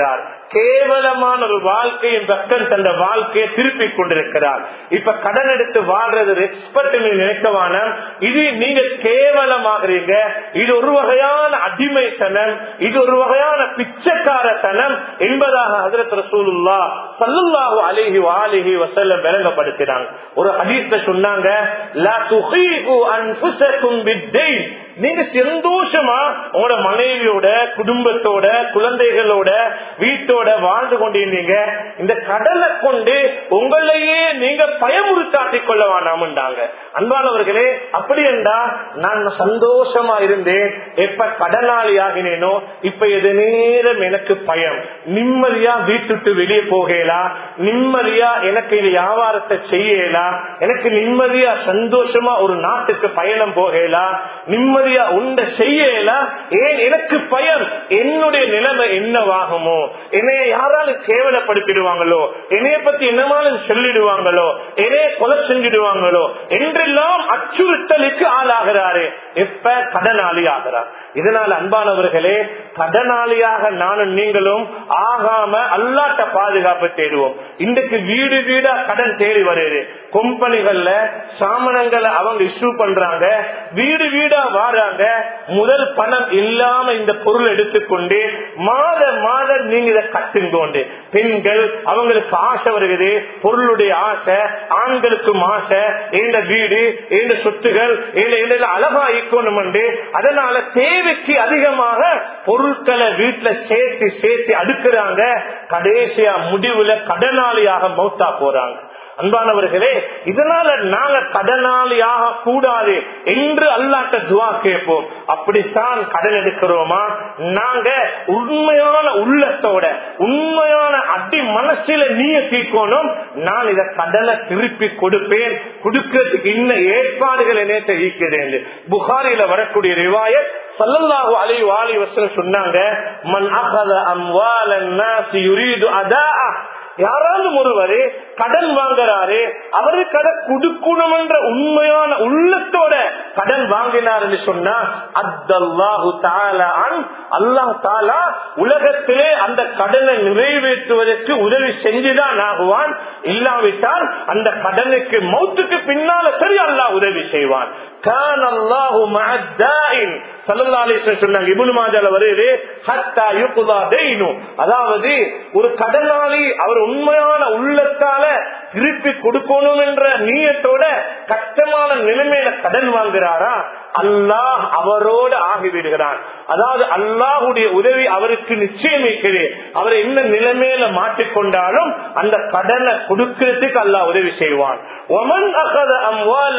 கேவலமான ஒரு வாழ்க்கையின் பக்கம் தந்த வாழ்க்கையை திருப்பி கொண்டிருக்கிறார் இப்ப கடன் எடுத்து வாழ்றது எக்ஸ்பர்ட் நினைக்கவான இது நீங்க கேவலமாகறீங்க இது ஒரு வகையான அடிமைத்தனம் இது ஒரு வகையான பிச்சைக்காரத்தனம் என்பதாக ஹசரத் ரசூலுல்லா சல்லுல்லாஹு அலிஹி வாலிஹி வசல்லம் விளங்கப்படுத்தினாங்க ஒரு ஹதீஸ்ல சொன்னாங்க லா துஹீகு அன்ஃபுஸக்கும் பித்தைன் நீங்க சந்தோஷமா உங்களோட மனைவியோட குடும்பத்தோட குழந்தைகளோட வீட்டோட வாழ்ந்து கொண்டிருந்தீங்க இந்த கடலை கொண்டு உங்களையே நீங்க பயமுறுத்தாட்டிக் கொள்ள வேணாம்ண்டாங்க அன்பானவர்களே அப்படி என்றா நான் சந்தோஷமா இருந்தேன் எப்ப கடனாளி ஆகினேனோ இப்ப எது நேரம் எனக்கு பயம் நிம்மதியா வீட்டுட்டு வெளியே போகலாம் நிம்மதியா எனக்கு இது வியாபாரத்தை செய்யலாம் எனக்கு நிம்மதியா சந்தோஷமா ஒரு நாட்டுக்கு பயணம் போகலாம் நிம்மதி நிம்மதியா உண்ட செய்யலாம் ஏன் எனக்கு பயம் என்னுடைய நிலைமை என்னவாகுமோ என்னைய யாராலும் கேவலப்படுத்திடுவாங்களோ என்னைய பத்தி என்னமாலும் சொல்லிடுவாங்களோ என்னைய கொலை செஞ்சிடுவாங்களோ என்றெல்லாம் அச்சுறுத்தலுக்கு ஆளாகிறாரு எப்ப கடனாளி ஆகிறார் இதனால் அன்பானவர்களே கடனாளியாக நானும் நீங்களும் ஆகாம அல்லாட்ட பாதுகாப்பு தேடுவோம் இன்றைக்கு வீடு வீடா கடன் தேடி வருது கம்பெனிகள்ல சாமனங்களை அவங்க இஷ்யூ பண்றாங்க வீடு வீடா வாராங்க முதல் பணம் இல்லாம இந்த பொருள் எடுத்துக்கொண்டு மாத மாதம் நீங்க இதை கட்டுங்கோண்டு பெண்கள் அவங்களுக்கு ஆசை வருகிறது பொருளுடைய ஆசை ஆண்களுக்கும் ஆசை இந்த வீடு இந்த சொத்துகள் அழகா ஈக்கணும் அதனால தேவைக்கு அதிகமாக பொருட்களை வீட்டுல சேர்த்து சேர்த்து அடுக்குறாங்க கடைசியா முடிவுல கடனாளியாக மௌத்தா போறாங்க அன்பானவர்களே இதனால நாங்க கடனாளியாக கூடாது என்று அல்லாட்ட துவா கேட்போம் அப்படித்தான் கடன் எடுக்கிறோமா நாங்க உண்மையான உள்ளத்தோட உண்மையான அடி மனசில நீய தீக்கணும் நான் இத கடனை திருப்பி கொடுப்பேன் கொடுக்கிறதுக்கு இன்ன ஏற்பாடுகள் என்னத்தை ஈக்கிறேன் புகாரில வரக்கூடிய ரிவாயத் சல்லல்லாஹு அலி வாலி வசனம் சொன்னாங்க மன் அகத அம்வாலன் நாசி யுரீது அதா யாராவது ஒருவரு கடன் வாங்குறாரு அவரு கடன் கொடுக்கணும் என்ற உண்மையான உள்ளத்தோட கடன் வாங்கினார் சொன்னா அத்தல்லாஹு தாலான் அல்லாஹ் தாலா உலகத்திலே அந்த கடனை நிறைவேற்றுவதற்கு உதவி செஞ்சுதான் ஆகுவான் இல்லாவிட்டால் அந்த கடனுக்கு மௌத்துக்கு பின்னால சரி அல்லாஹ் உதவி செய்வான் அதாவது ஒரு கடனாளி அவர் உண்மையான உள்ளத்தால திருப்பி கொடுக்கணும் என்ற நீயத்தோட கஷ்டமான நிலைமையில கடன் வாங்குறாரா அல்லாஹ் அவரோடு ஆகிவிடுகிறான் அதாவது அல்லாஹுடைய உதவி அவருக்கு நிச்சயம் இருக்கிறது அவர் என்ன நிலைமையில மாட்டிக்கொண்டாலும் அந்த கடனை கொடுக்கிறதுக்கு அல்லாஹ் உதவி செய்வான் ஒமன் அகத அம்வால்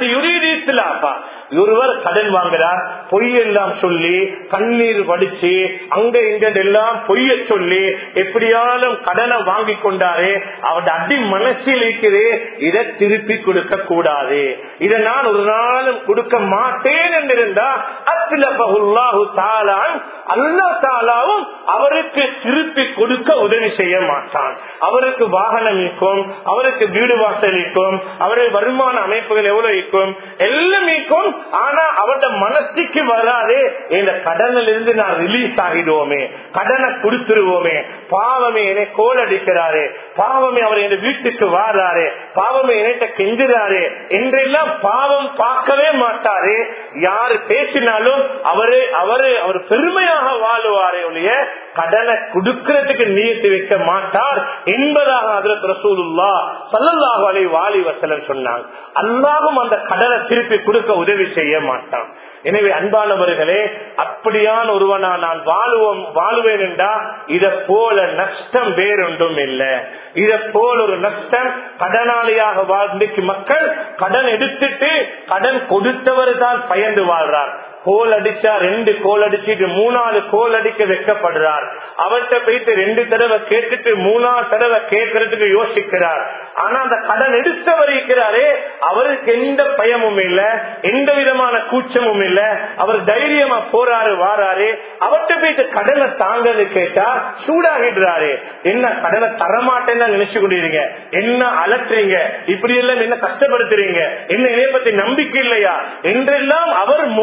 ஒருவர் கடன் வாங்குறார் பொய்யெல்லாம் சொல்லி கண்ணீர் வடிச்சு அங்க இங்க எல்லாம் பொய்ய சொல்லி எப்படியாலும் கடனை வாங்கி கொண்டாரே அவருடைய அடி மனசில் இருக்கிறே இதை திருப்பி கொடுக்க கூடாது இதை நான் ஒரு நாளும் கொடுக்க மாட்டேன் என்றிருந்தா அத்திலபகுல்லாஹு தாலான் அல்லா தாலாவும் அவருக்கு திருப்பி கொடுக்க உதவி செய்ய மாட்டான் அவருக்கு வாகனம் இருக்கும் அவருக்கு வீடு வாசல் இருக்கும் அவருடைய வருமான அமைப்புகள் எவ்வளவு இருக்கும் எல்லாம் இருக்கும் ஆனா அவருடைய மனசுக்கு வராது இந்த கடனில் இருந்து நான் ரிலீஸ் ஆகிடுவோமே கடனை கொடுத்துருவோமே பாவமே என்னை கோல் அடிக்கிறாரு பாவமே அவர் என் வீட்டுக்கு வாராரு பாவமே என்னட்ட கெஞ்சுறாரு என்றெல்லாம் பாவம் பார்க்கவே மாட்டாரு யாரு பேசினாலும் அவரு அவரு அவர் பெருமையாக வாழுவாரே ஒழிய கடனை கொடுக்கறதுக்கு நீயத்து வைக்க மாட்டார் என்பதாக அதில் ரசூலுல்லா சல்லல்லாஹு அலை வாலி வசலம் சொன்னாங்க அல்லாவும் அந்த கடனை திருப்பி கொடுக்க உதவி செய்ய மாட்டான் எனவே அன்பானவர்களே அப்படியான ஒருவனா நான் வாழுவோம் வாழுவேன் என்றா இத போல நஷ்டம் வேறொன்றும் இல்லை இத போல ஒரு நஷ்டம் கடனாளியாக வாழ்ந்துக்கு மக்கள் கடன் எடுத்துட்டு கடன் கொடுத்தவர் தான் பயந்து வாழ்றார் கோல் அடிச்சா ரெண்டு கோல் அடிச்சுட்டு மூணாவது கோல் அடிக்க வைக்கப்படுறார் அவர்கிட்ட போயிட்டு ரெண்டு தடவை கேட்டுட்டு மூணாவது தடவை கேட்கறதுக்கு யோசிக்கிறார் ஆனா அந்த கடன் எடுத்தவர் இருக்கிறாரே அவருக்கு எந்த பயமும் இல்ல எந்த விதமான கூச்சமும் இல்ல அவர் தைரியமா போறாரு வாராரு அவர்கிட்ட போயிட்டு கடனை தாங்கன்னு கேட்டா சூடாகிடுறாரு என்ன கடனை தரமாட்டேன்னு நினைச்சு கொண்டிருங்க என்ன அலட்டுறீங்க இப்படி எல்லாம் என்ன கஷ்டப்படுத்துறீங்க என்ன இதை பத்தி நம்பிக்கை இல்லையா என்றெல்லாம் அவர் முகத்துல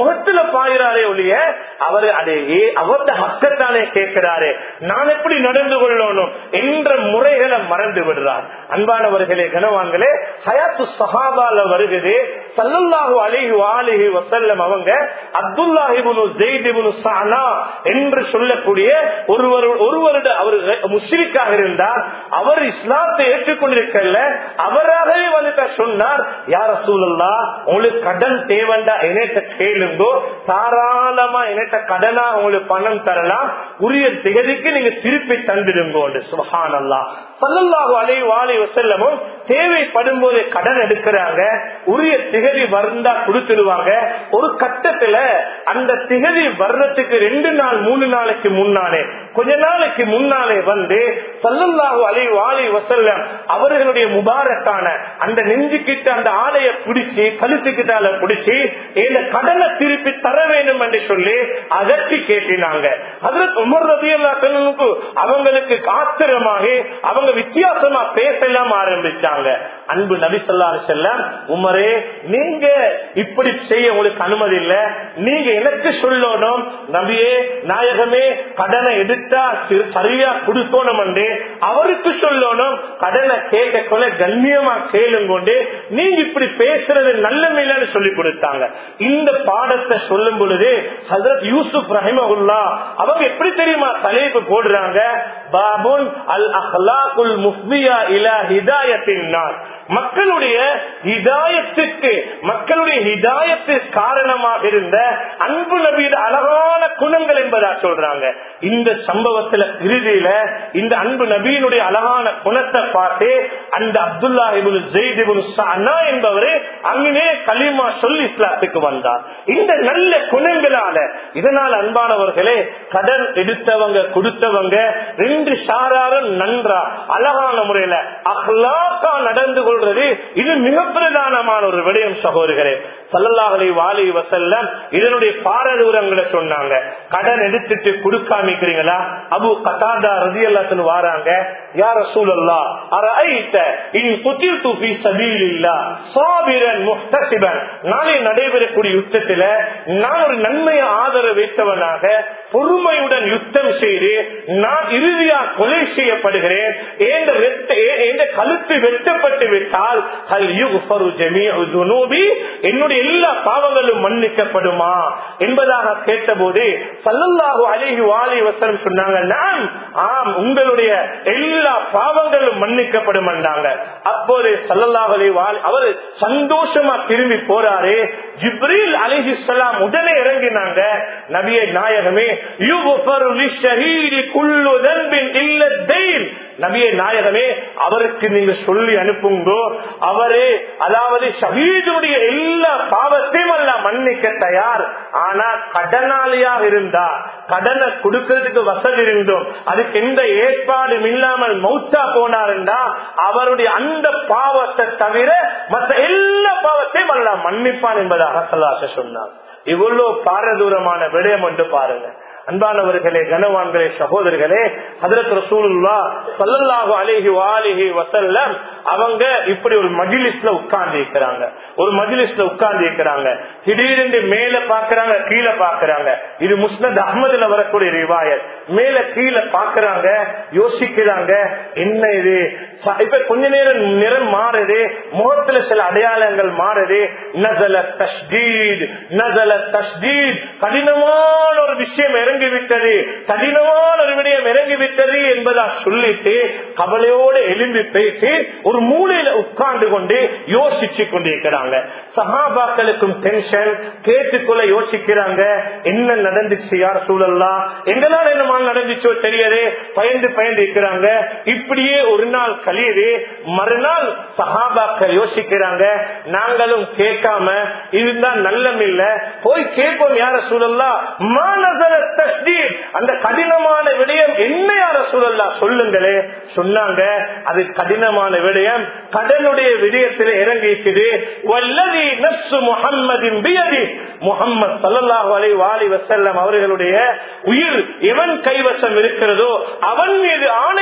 பாயிறாரே ஒழிய அவர் அதே அவர்த ஹக்கத்தானே கேட்கிறாரு நான் எப்படி நடந்து கொள்ளணும் என்ற முறைகளை மறந்து விடுறார் அன்பானவர்களே கனவான்களே ஹயாத்து சஹாபால வருகிறது சல்லல்லாஹு அலிஹி வாலிஹி வசல்லம் அவங்க அப்துல்லாஹிபுனு ஜெய்திபுனு சானா என்று சொல்லக்கூடிய ஒருவர் ஒருவருட அவர் முஸ்லிக்காக இருந்தார் அவர் இஸ்லாத்தை ஏற்றுக்கொண்டிருக்கல அவராகவே வந்துட்ட சொன்னார் யார சூழல்லா உங்களுக்கு கடன் தேவண்டா என்னட்ட கேளுங்கோ தாராளமா என்னட்ட கடனா உங்களுக்கு பணம் தரலாம் உரிய திகதிக்கு நீங்க திருப்பி தந்துடுங்கோ சுஹான் அல்லா சல்லல்லாஹு அலை வாலி வசல்லமும் தேவைப்படும் போது கடன் எடுக்கிறாங்க உரிய திகதி வந்தா கொடுத்துடுவாங்க ஒரு கட்டத்துல அந்த திகதி வர்றதுக்கு ரெண்டு நாள் மூணு நாளைக்கு முன்னாலே கொஞ்ச நாளைக்கு முன்னாலே வந்து சல்லல்லாஹு அலை வாலி வசல்லம் அவர்களுடைய முபாரக்கான அந்த நெஞ்சுக்கிட்ட அந்த ஆடையை பிடிச்சி கழுத்துக்கிட்டால பிடிச்சி இந்த கடனை திருப்பி தர வேண்டும் என்று சொல்லி அதட்டி கேட்டினாங்க அதற்கு உமர் ரதியல்லாத்தனுக்கு அவங்களுக்கு ஆத்திரமாகி அவங்க வித்தியாசமா பேசலாம் ஆரம்பிச்சாங்க அன்பு நபி சொல்லா செல்லம் உமரே நீங்க இப்படி செய்ய உங்களுக்கு அனுமதி இல்ல நீங்க எனக்கு சொல்லணும் நபியே நாயகமே கடனை எடுத்தா சரியா கொடுக்கணும் என்று அவருக்கு சொல்லணும் கடனை கேட்க கொள்ள கண்ணியமா கேளுங்கொண்டு நீங்க இப்படி பேசுறது நல்ல மேலன்னு சொல்லி கொடுத்தாங்க இந்த பாடத்தை சொல்லும் பொழுது ஹசரத் யூசுப் ரஹிமகுல்லா அவங்க எப்படி தெரியுமா தலைப்பு போடுறாங்க பாபுன் அல் அஹ்லாக்குல் முஃபியா இலா ஹிதாயத்தின் நாள் மக்களுடைய ஹிதாயத்துக்கு மக்களுடைய ஹிதாயத்து காரணமாக இருந்த அன்பு நபியின் அழகான குணங்கள் என்பதா சொல்றாங்க இந்த சம்பவத்துல இறுதியில இந்த அன்பு நபியினுடைய அழகான குணத்தை பார்த்து அந்த அப்துல்லா அண்ணா என்பவரு அங்கே களிமா சொல்லி இஸ்லாத்துக்கு வந்தார் இந்த நல்ல குணங்களால இதனால் அன்பானவர்களே கடன் எடுத்தவங்க கொடுத்தவங்க ரெண்டு சாராரும் நன்றா அழகான முறையில அஹ்லாக்கா நடந்து கொள்றது இது மிக பிரதானமான ஒரு விடயம் சகோதரர்களே சல்லல்லாஹலை வாலி வசல்லம் இதனுடைய பாரதூரங்களை சொன்னாங்க கடன் எடுத்துட்டு கொடுக்காமிக்கிறீங்களா அபு கட்டாதா ரதி எல்லாத்துன்னு வாராங்க யார சூழல்லா அரைத்த இனி குத்தில் தூக்கி சபீலில்லா சாபிரன் முஹ்தசிபன் நாளை நடைபெறக்கூடிய யுத்தத்துல நான் ஒரு நன்மையை ஆதரவு வைத்தவனாக பொறுமையுடன் யுத்தம் செய்து நான் இறுதியா கொலை செய்யப்படுகிறேன் என்ற கழுத்து வெட்டப்பட்டு விட்டால் என்னுடைய எல்லா பாவங்களும் மன்னிக்கப்படுமா என்பதாக கேட்டபோது சல்லல்லாஹு அலிஹி வாலி வசனம் சொன்னாங்க நான் ஆம் உங்களுடைய எல்லா பாவங்களும் மன்னிக்கப்படும் என்றாங்க அப்போது சல்லல்லாஹு அலி வாலி அவர் சந்தோஷமா திரும்பி போறாரு ஜிப்ரீல் அலிஹி சலாம் உடனே இறங்கினாங்க நபிய நாயகமே நபியை நாயகமே அவருக்கு நீங்க சொல்லி அனுப்புங்கோ அவரே அதாவது ஷஹீதுடைய எல்லா பாவத்தையும் அல்ல மன்னிக்க தயார் ஆனா கடனாளியாக இருந்தா கடனை கொடுக்கறதுக்கு வசதி இருந்தோம் அதுக்கு எந்த ஏற்பாடும் இல்லாமல் மௌத்தா போனாருண்டா அவருடைய அந்த பாவத்தை தவிர மற்ற எல்லா பாவத்தையும் அல்ல மன்னிப்பான் என்பதாக சல்லாச சொன்னார் இவ்வளவு பாரதூரமான விடயம் என்று பாருங்க அன்பானவர்களே கனவான்களே சகோதரர்களே ஹதரத் ரசூலுல்லா சல்லல்லாஹு அலிஹி வாலிஹி வசல்லம் அவங்க இப்படி ஒரு மஜிலிஸ்ல உட்கார்ந்து இருக்கிறாங்க ஒரு மஜிலிஸ்ல உட்கார்ந்து இருக்கிறாங்க திடீரென்று மேல பாக்குறாங்க கீழே பாக்குறாங்க இது முஸ்னத் அஹமதுல வரக்கூடிய ரிவாயத் மேல கீழே பாக்குறாங்க யோசிக்கிறாங்க என்ன இது இப்ப கொஞ்ச நேரம் நிறம் மாறுது முகத்துல சில அடையாளங்கள் மாறுது நசல தஷ்தீத் நசல தஷ்தீத் கடினமான ஒரு விஷயம் இறங்கிவிட்டது கடினமான ஒரு விடயம் இறங்கிவிட்டது என்பதா சொல்லிட்டு கவலையோடு எழும்பி பேசி ஒரு மூலையில உட்கார்ந்து கொண்டு யோசிச்சு கொண்டிருக்கிறாங்க சகாபாக்களுக்கும் டென்ஷன் கேட்டுக்கொள்ள யோசிக்கிறாங்க என்ன நடந்துச்சு யார் சூழல்லாம் எங்களால் என்னமா நடந்துச்சோ தெரியாது பயந்து பயந்து இருக்கிறாங்க இப்படியே ஒரு நாள் கழியுது மறுநாள் சகாபாக்கள் யோசிக்கிறாங்க நாங்களும் கேட்காம இதுதான் நல்லம் இல்ல போய் கேட்போம் யார சூழல்லாம் மாநகர தஸ்தீர் அந்த கடினமான விடயம் என்ன யார சூழல்லா சொல்லுங்களே சொன்னாங்க அது கடினமான விடயம் கடனுடைய விடயத்தில் இறங்கிக்குது வல்லதி நஸ்ஸு முஹம்மதின் பியதி முஹம்மது ஸல்லல்லாஹு அலைஹி வாலி வஸல்லம் அவர்களுடைய உயிர் எவன் கைவசம் இருக்கிறதோ அவன் மீது ஆணையிட்டு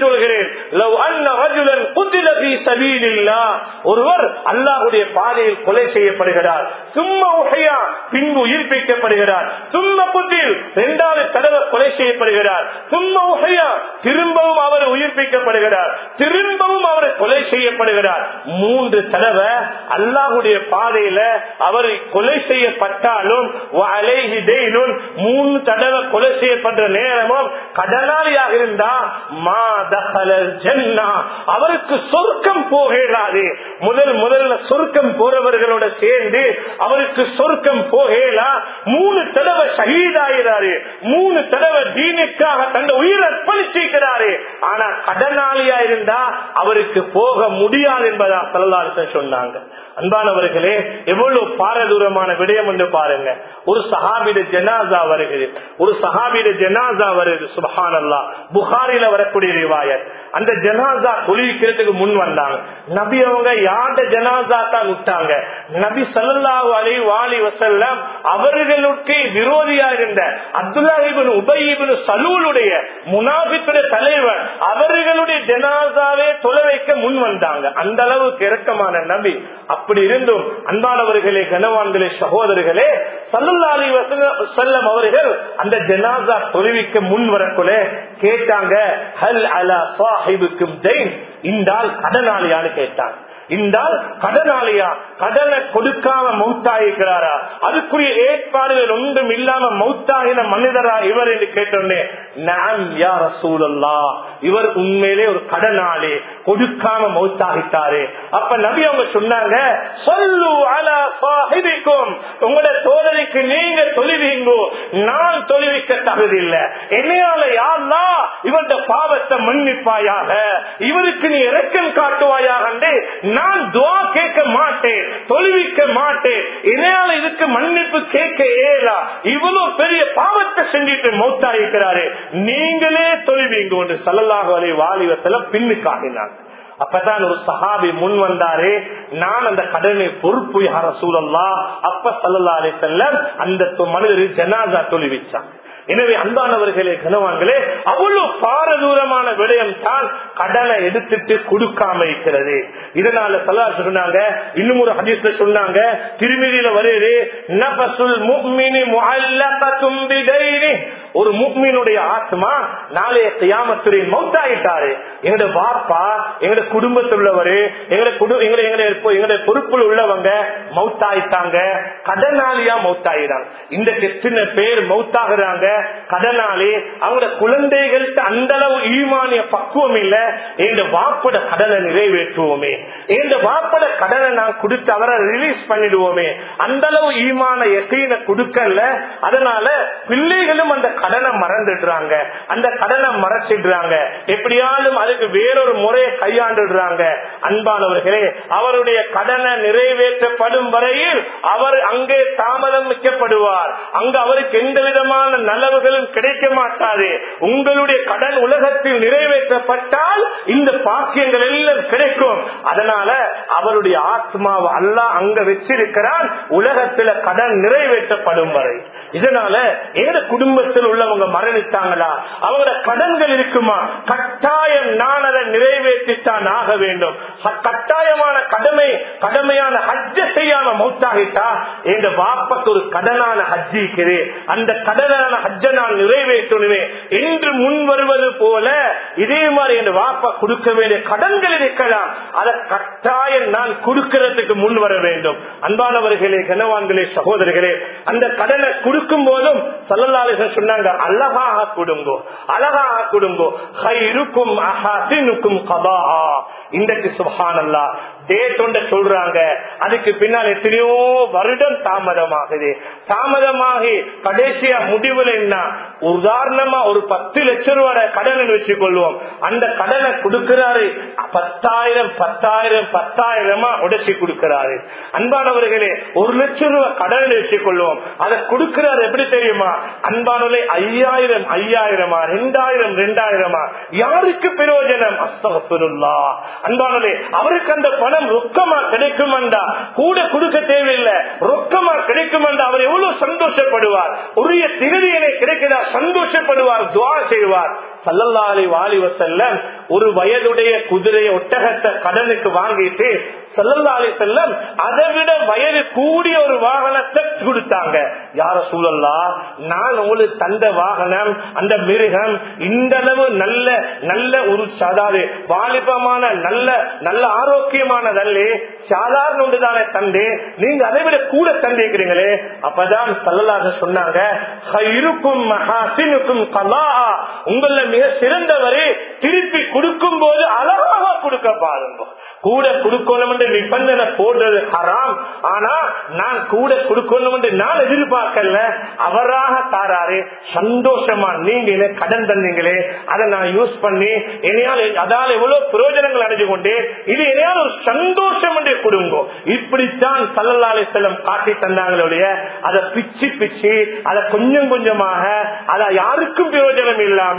சொல்கிறேன் லவ் அன்ன ரஜுலன் குத்தில ஃபீ சபீலில்லாஹ் ஒருவர் அல்லாஹ்வுடைய பாதையில் கொலை செய்யப்படுகிறார் சும்மா உஹையா பின்பு உயிர்ப்பிக்கப்படுகிறார் சும்மா குத்தில் இரண்டாவது தடவை கொலை செய்யப்படுகிறார் சும்மா உஹையா திரும்பவும் அவர் உயிர்ப்பிக்கப்படுகிறார் திரும்பவும் அவர் கொலை செய்யப்படுகிறார் மூன்று தடவை அல்லாஹுடைய பாதையில அவர் கொலை செய்யப்பட்டாலும் வஅலைஹி தெய்னுன் மூணு தடவை கொலை செய்யப்பட்ட நேரமும் கடனாளியாக இருந்தா மா தஹலல் ஜன்னா அவருக்கு சொர்க்கம் போகலாது முதல் முதல்ல சொர்க்கம் போறவர்களோட சேர்ந்து அவருக்கு சொர்க்கம் போகலா மூணு தடவை ஷஹீதாகிறாரு மூணு தடவை தீனுக்காக தன் உயிர் அர்ப்பணிச்சிருக்கிறாரு ஆனா கடனாளியா இருந்தா அவருக்கு போக முடியாது என்பதா சல்லாசன் சொன்னாங்க அன்பானவர்களே எவ்வளவு பாரதூரமான விடயம் என்று பாருங்க ஒரு சஹாபிட ஜனாசா வருகிறது ஒரு சஹாபிட ஜனாசா வருது சுபஹான் அல்லா புகாரில வரக்கூடிய ரிவாயத் அந்த ஜனாசா தொழிலிக்கிறதுக்கு முன் வந்தாங்க நபி அவங்க யார்ட ஜனாசா தான் விட்டாங்க நபி சல்லாஹூ அலி வாலி வசல்லம் அவர்களுக்கு விரோதியா இருந்த அப்துல்லாஹிபின் உபயிபின் சலூலுடைய முனாபித்துடைய தலைவர் அவர்களுடைய ஜனாசாவே தொலை வைக்க முன் வந்தாங்க அந்த அளவுக்கு இறக்கமான நபி அப்படி இருந்தும் அன்பானவர்களே கனவான்களே சகோதரர்களே சல்லுல்லாலி செல்லம் அவர்கள் அந்த ஜனாசா தொழுவிக்க முன் வரக்குள்ள கேட்டாங்க ஹல் அலா சாஹிபுக்கும் ஜெயின் இந்தால் கடனாளியான்னு கேட்டாங்க இந்தால் கடனாளியா கடனை கொடுக்காம மௌத்தாயிருக்கிறாரா அதுக்குரிய ஏற்பாடுகள் ஒன்றும் இல்லாம மௌத்தாகின மனிதரா இவர் என்று கேட்டோன்னே நாம் யார் சூழல்லா இவர் உண்மையிலே ஒரு கடனாளி கொடுக்காம மௌத்தாகிட்டாரு அப்ப நபி அவங்க சொன்னாங்க சொல்லு அலா சாஹிபிக்கும் உங்களோட சோதனைக்கு நீங்க தொழுவீங்கோ நான் தொழுவிக்க தகுதில்லை என்னையால யாருலா இவருடைய பாவத்தை மன்னிப்பாயாக இவருக்கு நீ இறக்கம் காட்டுவாயாக நான் துவா கேட்க மாட்டேன் தொழுவிக்க மாட்டேன் இதனால இதுக்கு மன்னிப்பு கேட்க ஏலா இவ்வளவு பெரிய பாவத்தை செஞ்சிட்டு மௌத்தா இருக்கிறாரு நீங்களே தொழுவீங்க ஒன்று சல்லல்லாஹு அலை வாலிவசல பின்னுக்காகினாங்க அப்பதான் ஒரு சஹாபி முன் வந்தாரு நான் அந்த கடனை பொறுப்பு யார சூழல்லா அப்ப சல்லல்லா அலை செல்ல அந்த மனிதர் ஜனாதா தொழுவிச்சான் எனவே அன்பானவர்களே கனவான்களே அவ்வளவு பாரதூரமான விடயம் தான் கடனை எடுத்துட்டு கொடுக்காம இருக்கிறது இதனால சல்லார் சொன்னாங்க இன்னும் ஒரு ஹதீஸ்ல சொன்னாங்க திருமதியில வருது நபசுல் முக்மினி முஅல்லகத்தும் பிதைனி ஒரு முக்மீனுடைய ஆத்மா நாளைய கியாமத்துடைய மௌத்தாயிட்டாரு எங்கட பாப்பா எங்கட குடும்பத்தில் உள்ளவரு எங்கட குடு எங்கட எங்கட எங்கட பொறுப்புல உள்ளவங்க மௌத்தாயிட்டாங்க கடனாளியா மௌத்தாயிறாங்க இந்த எத்தனை பேர் மௌத்தாகிறாங்க கடனாளி அவங்களோட குழந்தைகள்கிட்ட அந்த அளவு ஈமானிய பக்குவம் இல்ல எங்க வாப்பட கடனை நிறைவேற்றுவோமே எங்க வாப்பட கடனை நான் கொடுத்து அவரை ரிலீஸ் பண்ணிடுவோமே அந்த அளவு ஈமான எசையின கொடுக்கல அதனால பிள்ளைகளும் அந்த கடனை மறந்துடுறாங்க அந்த கடனை மறைச்சிடுறாங்க எப்படியாலும் அதுக்கு வேறொரு முறையை கையாண்டுடுறாங்க அன்பானவர்களே அவருடைய கடனை நிறைவேற்றப்படும் வரையில் அவர் அங்கே தாமதம் வைக்கப்படுவார் அங்கு அவருக்கு எந்த விதமான நலவுகளும் கிடைக்க மாட்டாது உங்களுடைய கடன் உலகத்தில் நிறைவேற்றப்பட்டால் இந்த பாக்கியங்கள் எல்லாம் கிடைக்கும் அதனால அவருடைய ஆத்மாவை அல்ல அங்க வச்சிருக்கிறான் உலகத்துல கடன் நிறைவேற்றப்படும் வரை இதனால எங்க குடும்பத்தில் உள்ளவங்க மரணித்தாங்களா அவங்களோட கடன்கள் இருக்குமா கட்டாயம் நான் அதை நிறைவேற்றித்தான் ஆக வேண்டும் கட்டாயமான கடமை கடமையான ஹஜ்ஜ செய்யாம மௌத்தாகிட்டா எங்க வாப்பக்கு ஒரு கடனான ஹஜ்ஜி இருக்குது அந்த கடனான ஹஜ்ஜ நான் நிறைவேற்றணுமே என்று முன் வருவது போல இதே மாதிரி என் வாப்பா கொடுக்க வேண்டிய கடன்கள் இருக்கலாம் அதை கட்டாயம் நான் கொடுக்கிறதுக்கு முன் வர வேண்டும் அன்பானவர்களே கனவான்களே சகோதரர்களே அந்த கடனை கொடுக்கும் போதும் சல்லல்லாலேசன் சொன்னாங்க அழகாக கொடுங்கோ அழகாக கொடுங்கோ ஹைருக்கும் அஹசினுக்கும் கபா இன்றைக்கு சுபஹானல்லா டேட் ஒன்ற சொல்றாங்க அதுக்கு பின்னால் எத்தனையோ வருடம் தாமதமாகுது தாமதமாகி கடைசியா முடிவுல என்ன உதாரணமா ஒரு பத்து லட்சம் ரூபாய் கடன் வச்சுக் கொள்வோம் அந்த கடனை கொடுக்கிறாரு பத்தாயிரம் பத்தாயிரம் பத்தாயிரமா உடச்சி கொடுக்கிறாரு அன்பானவர்களே ஒரு லட்சம் ரூபாய் கடன் வச்சுக் கொள்வோம் அதை கொடுக்கிறாரு எப்படி தெரியுமா அன்பானவர்களே ஐயாயிரம் ஐயாயிரமா ரெண்டாயிரம் ரெண்டாயிரமா யாருக்கு பிரயோஜனம் அஸ்தகசுல்லா அன்பானவர்களே அவருக்கு அந்த பணம் ரொக்கமா கிடைக்குமெண்டா கூட கொடுக்க தேவையில்லை ரொக்கமா கிடைக்குமெண்டா அவர் எவ்வளவு சந்தோஷப்படுவார் உரிய திகதியினை கிடைக்கிறா சந்தோஷப்படுவார் துவா செய்வார் சல்லல்லாலை வாலி வசல்ல ஒரு வயதுடைய குதிரை ஒட்டகத்தை கடனுக்கு வாங்கிட்டு செல்லல்லாலே செல்லம் அதை விட வயது கூடிய ஒரு வாகனத்தை கொடுத்தாங்க யார சூழல்லா நான் உங்களுக்கு தந்த வாகனம் அந்த மிருகம் இந்த அளவு நல்ல நல்ல ஒரு சாதாரண வாலிபமான நல்ல நல்ல ஆரோக்கியமானதல்லே சாதாரண ஒன்றுதானே தந்து நீங்க அதை விட கூட தந்திருக்கிறீங்களே அப்பதான் சல்லலாக சொன்னாங்க இருக்கும் மகாசினுக்கும் கலா உங்கள மிக சிறந்தவரே திருப்பி கொடுக்கும் போது அழகாக கொடுக்க பாருங்க கூட கொடுக்கணும் என்று நிபந்தனை போடுறது ஹராம் ஆனா நான் கூட கொடுக்கணும் என்று நான் எதிர்பார்க்கல அவராக தாராரு சந்தோஷமா நீங்க எனக்கு கடன் தந்தீங்களே அதை நான் யூஸ் பண்ணி என்னையால் அதால எவ்வளவு பிரயோஜனங்கள் அடைஞ்சு கொண்டு இது என்னையால் ஒரு சந்தோஷம் என்று கொடுங்க இப்படித்தான் சல்லல்லாலே செல்லம் காட்டி தந்தாங்களே அதை பிச்சு பிச்சு அதை கொஞ்சம் கொஞ்சமாக அதை யாருக்கும் பிரயோஜனம் இல்லாம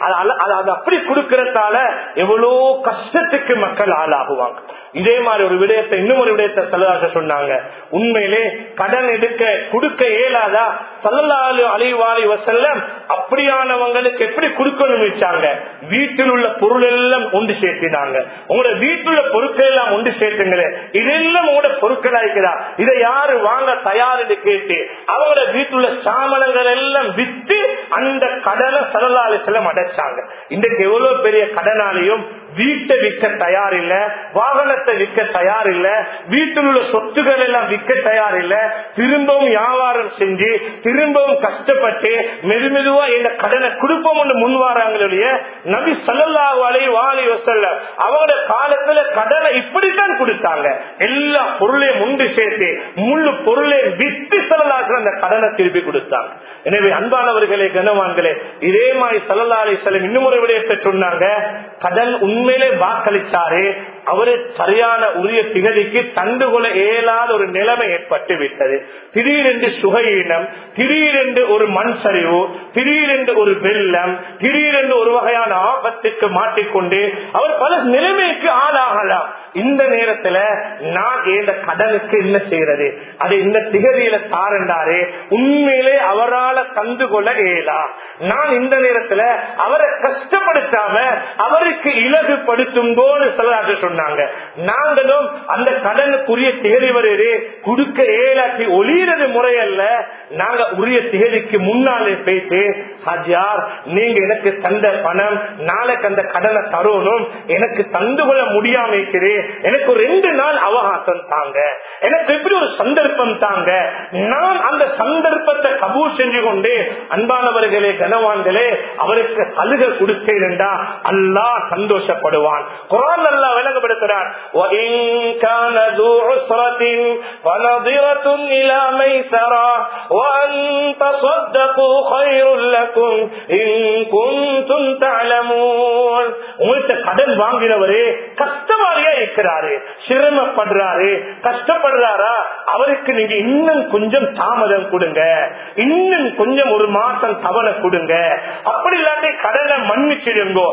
அதை அப்படி கொடுக்கறதால எவ்வளவு கஷ்டத்துக்கு மக்கள் ஆளாகுவாங்க இதே மாதிரி ஒரு விடயத்தை இன்னும் ஒரு விடயத்தை செல்லதாக சொன்னாங்க உண்மையிலே கடன் எடுக்க கொடுக்க இயலாதா சல்லல்லாலு அலைவாலி வசல்லம் அப்படியானவங்களுக்கு எப்படி கொடுக்கணும் வச்சாங்க வீட்டில் உள்ள பொருள் எல்லாம் ஒன்று சேர்த்தினாங்க உங்களோட வீட்டில் உள்ள பொருட்கள் எல்லாம் ஒன்று சேர்த்துங்களே இதெல்லாம் உங்களோட பொருட்கள் இருக்கிறா இதை யாரு வாங்க தயார் என்று கேட்டு அவங்களோட வீட்டுள்ள சாமனங்கள் எல்லாம் வித்து அந்த கடனை சல்லல்லாலு செல்லம் அடைச்சாங்க இன்றைக்கு எவ்வளவு பெரிய கடனாலையும் வீட்டை விற்க தயார் இல்ல வாகனத்தை விற்க தயார் இல்ல வீட்டில் உள்ள சொத்துக்கள் எல்லாம் விற்க தயார் இல்ல திரும்பவும் வியாபாரம் செஞ்சு திரும்பவும் கஷ்டப்பட்டு மெதுமெதுவா இந்த கடனை கொடுப்போம் முன் வராங்களுடைய நபி சல்லல்லா வாழை வாழை வசல்ல அவங்களோட காலத்துல கடனை இப்படித்தான் கொடுத்தாங்க எல்லா பொருளையும் முண்டு சேர்த்து முழு பொருளையும் வித்து சல்லல்லாசல் அந்த கடனை திருப்பி கொடுத்தாங்க எனவே அன்பானவர்களே கனவான்களே இதே மாதிரி சல்லல்லா அலி செல்லம் இன்னும் ஒரு விடயத்தை சொன்னாங்க கடன் உண்மையிலே வாக்களிச்சாரு அவரு சரியான உரிய திகதிக்கு தண்டு கொள்ள இயலாத ஒரு நிலைமை ஏற்பட்டு விட்டது திடீரென்று சுகையினம் திடீரென்று ஒரு மண் சரிவு திடீரென்று ஒரு வெள்ளம் திடீரென்று ஒரு வகையான ஆபத்துக்கு மாட்டிக்கொண்டு அவர் பல நிலைமைக்கு ஆளாகலாம் இந்த நேரத்துல நான் இந்த கடனுக்கு என்ன செய்யறது அது இந்த திகதியில தாரண்டாரு உண்மையிலே அவரால் தந்து கொள்ள இயலா நான் இந்த நேரத்துல அவரை கஷ்டப்படுத்தாம அவருக்கு இலகுபடுத்தும் போது சிலராக சொன்னாங்க நாங்களும் அந்த கடனுக்குரிய தேதி வருது கொடுக்க ஏலாக்கி ஒளியறது முறையல்ல நாங்க உரிய தேதிக்கு முன்னாலே பேசி ஹஜியார் நீங்க எனக்கு தந்த பணம் நாளைக்கு அந்த கடனை தரணும் எனக்கு தந்து கொள்ள முடியாம இருக்கிறேன் எனக்கு ஒரு ரெண்டு நாள் அவகாசம் தாங்க எனக்கு எப்படி ஒரு சந்தர்ப்பம் தாங்க நான் அந்த சந்தர்ப்பத்தை கபூர் செஞ்சு கொண்டு அன்பானவர்களே கனவான்களே அவருக்கு சலுகை கொடுத்தேன் அல்லாஹ் சந்தோஷப்படுவான் குரான் அல்லா விளங்கப்படுத்துறான் உங்கள்கிட்ட கடன் வாங்கினவரே கஷ்டமாரியா இருக்கிறாரு சிரமப்படுறாரு கஷ்டப்படுறாரா அவருக்கு நீங்க இன்னும் கொஞ்சம் தாமதம் கொடுங்க இன்னும் கொஞ்சம் ஒரு மாசம் தவணை கொடுங்க அப்படி இல்லாட்டி கடனை மன்னிச்சிடுங்கோ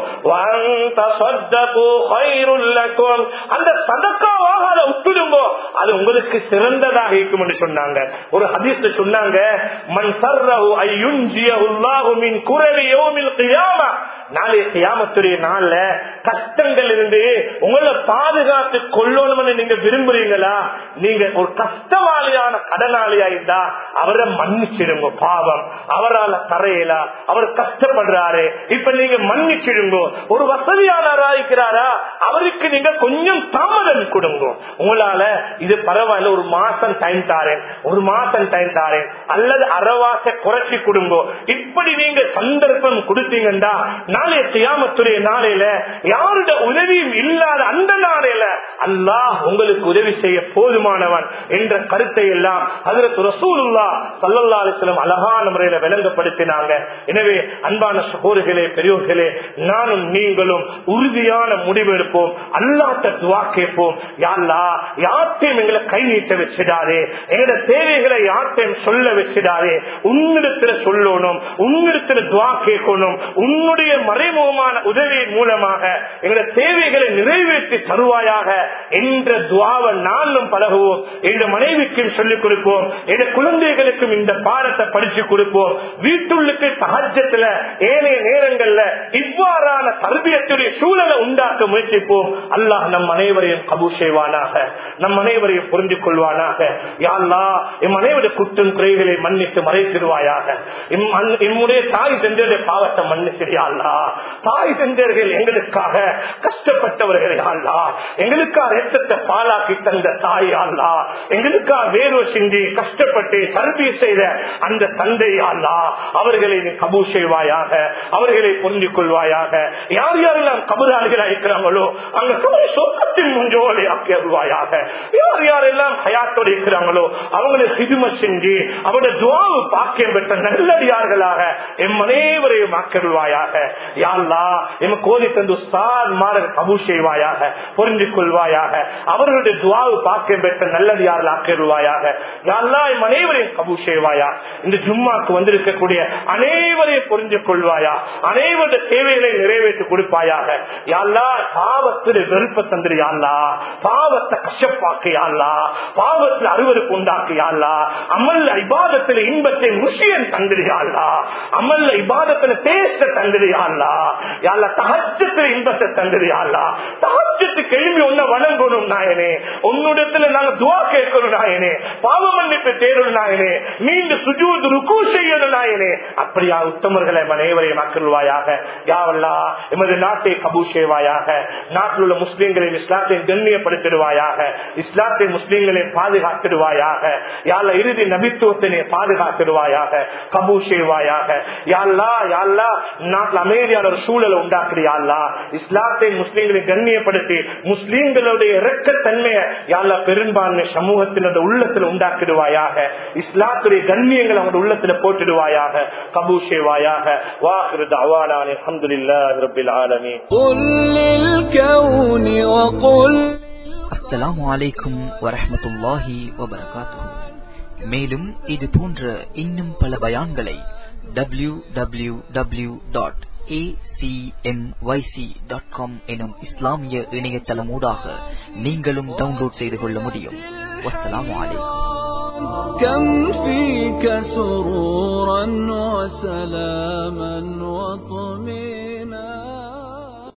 அந்த சதக்காவாக அதை விட்டுடுங்கோ அது உங்களுக்கு சிறந்ததாக இருக்கும் என்று சொன்னாங்க ஒரு ஹதீஸ்ல சொன்னாங்க மண் சர்ரஹு ஐயுஞ்சியஹுல்லாஹு மின் குரலி யௌமில் கியாமா நாளைய கியாமத்துடைய நாள்ல கஷ்டங்கள் இருந்து உங்களை பாதுகாத்து கொள்ளணும்னு நீங்க விரும்புறீங்களா நீங்க ஒரு கஷ்டவாளியான கடனாளியா இருந்தா அவரை மன்னிச்சிடுங்க பாவம் அவரால் தரையலா அவர் கஷ்டப்படுறாரு இப்ப நீங்க மன்னிச்சிடுங்க ஒரு வசதியானவரா இருக்கிறாரா அவருக்கு நீங்க கொஞ்சம் தாமதம் கொடுங்க உங்களால இது பரவாயில்ல ஒரு மாசம் டைம் தாரேன் ஒரு மாசம் டைம் தாரேன் அல்லது அறவாச குறைச்சி கொடுங்க இப்படி நீங்க சந்தர்ப்பம் கொடுத்தீங்கன்னா நாளைய கியாமத்துடைய நாளையில யாருடைய உதவியும் இல்லாத அந்த நாளையில அல்லாஹ் உங்களுக்கு உதவி செய்ய போதுமானவன் என்ற கருத்தை எல்லாம் அதற்கு ரசூலுல்லா சல்லல்லா அலிஸ்லம் அழகான முறையில விளங்கப்படுத்தினாங்க எனவே அன்பான சகோதரிகளே பெரியோர்களே நானும் நீங்களும் உறுதியான முடிவு எடுப்போம் அல்லாட்ட துவா கேட்போம் யாழ்லா யார்த்தையும் எங்களை கை நீட்ட வச்சிடாதே எங்களோட தேவைகளை யார்த்தையும் சொல்ல வச்சிடாதே உன்னிடத்துல சொல்லணும் உன்னிடத்துல துவா கேட்கணும் உன்னுடைய மறைமுகமான உதவியின் மூலமா மூலமாக எங்களுடைய தேவைகளை நிறைவேற்றி தருவாயாக என்ற துவாவை நானும் பழகுவோம் எங்க மனைவிக்கும் சொல்லிக் கொடுப்போம் எங்க குழந்தைகளுக்கும் இந்த பாடத்தை படிச்சு கொடுப்போம் வீட்டுள்ளுக்கு சகஜத்துல ஏனைய நேரங்கள்ல இவ்வாறான தர்பியத்துடைய சூழலை உண்டாக்க முயற்சிப்போம் அல்லாஹ் நம் அனைவரையும் கபூ செய்வானாக நம் அனைவரையும் புரிந்து கொள்வானாக யாழ்லா எம் அனைவருடைய குற்றம் குறைகளை மன்னித்து மறைத்திடுவாயாக எம் அன்- எம்முடைய தாய் தந்தையுடைய பாவத்தை மன்னிச்சிடியாள்லா தாய் தந்தையர்கள் எங்களுக்காக கஷ்டப்பட்டவர்கள் யாழ்லா எங்களுக்காக ரத்தத்தை பாலாக்கி தந்த தாய் யாழ்லா எங்களுக்காக வேறு சிந்தி கஷ்டப்பட்டு கல்வி செய்த அந்த தந்தை யாழ்லா அவர்களை நீ கபூ செய்வாயாக அவர்களை புரிந்து கொள்வாயாக யார் யாரெல்லாம் கபராளிகள் இருக்கிறாங்களோ அங்க கபரை சொர்க்கத்தின் முஞ்சோலை ஆக்கி அருள்வாயாக யார் யாரெல்லாம் ஹயாத்தோடு இருக்கிறாங்களோ அவங்களை சிறும செஞ்சு அவருடைய துவாவு பாக்கியம் பெற்ற நல்லடியார்களாக எம் அனைவரையும் ஆக்கிடுவாயாக யாழ்லா எம் கோதி தந்து உஸ்தாத் மாறர் கபூ செய்வாயாக புரிந்து கொள்வாயாக அவர்களுடைய துவாவு பாக்கியம் பெற்ற நல்லடியார்கள் ஆக்கிடுவாயாக யாழ்லா எம் அனைவரையும் கபூ செய்வாயா இந்த ஜும்மாக்கு வந்திருக்கக்கூடிய அனைவரையும் புரிந்து கொள்வாயா அனைவருடைய தேவைகளை நிறைவேற்றி கொடுப்பாயாக யாழ்லா பாவத்தில் வெறுப்ப தந்திரு யாழ்லா பாவத்தை கஷ்டப்பாக்கு யாழ்லா பாவத்தில் அறுவருக்கு உண்டாக்கு யாழ்லா அமல்ல இபாதத்தில் இன்பத்தை முஷியன் தந்திரு யாழ்லா அமல்ல இபாதத்துல டேஸ்ட தந்திரு யாழ்லா யாழ்லா தகச்சத்தில் இன்பத்தை தந்திரு யாழ்லா தகச்சத்துக்கு எழுப்பி ஒன்ன வணங்கணும் நாயனே உன்னிடத்துல நாங்க துவா கேட்கணும் நாயனே பாவ மன்னிப்பு தேடணும் நாயனே மீண்டும் சுஜூத் ருக்கு செய்யணும் நாயனே அப்படியா உத்தமர்களை அனைவரையும் மக்கள்வாயாக யாவல்லா எமது நாட்டை கபூ செய்வாயாக நாட்டில் உள்ள முஸ்லீம்களை இஸ்லாத்தை கண்ணியப்படுத்திடுவாயாக இஸ்லாத்தை முஸ்லீம்களை பாதுகாத்திடுவாயாக யாழ்ல இறுதி நபித்துவத்தினை பாதுகாத்திடுவாயாக கபூ செய்வாயாக யாழ்லா யாழ்லா நாட்டில் அமைதியான ஒரு சூழலை உண்டாக்குறியாள்லா இஸ்லாத்தை முஸ்லீம்களை கண்ணியப்படுத்தி முஸ்லீம்களுடைய இறக்கத்தன்மையை யாழ்லா பெரும்பான்மை சமூகத்தினோட உள்ளத்தில் உண்டாக்கிடுவாயாக இஸ்லாத்துடைய கண்ணியங்களை அவங்க உள்ளத்துல போட்டுடுவாயாக கபூ செய்வாயாக வாஹிரு தவானான் அல்ஹம்துலில்லாஹி ரப்பில் ஆலமீன் قل للكون وقل அஸ்ஸலாமு அலைக்கும் வரஹ்மத்துல்லாஹி வபரகாத்துஹு மேலும் இது போன்ற இன்னும் பல பயான்களை W W W dot dot com எனும் இஸ்லாமிய இணையதளமூடாக நீங்களும் டவுன்லோட் செய்து கொள்ள முடியும் வஸ்ஸலாமு அலைக்கும் كم فيك سرورا وسلاما وطمئنا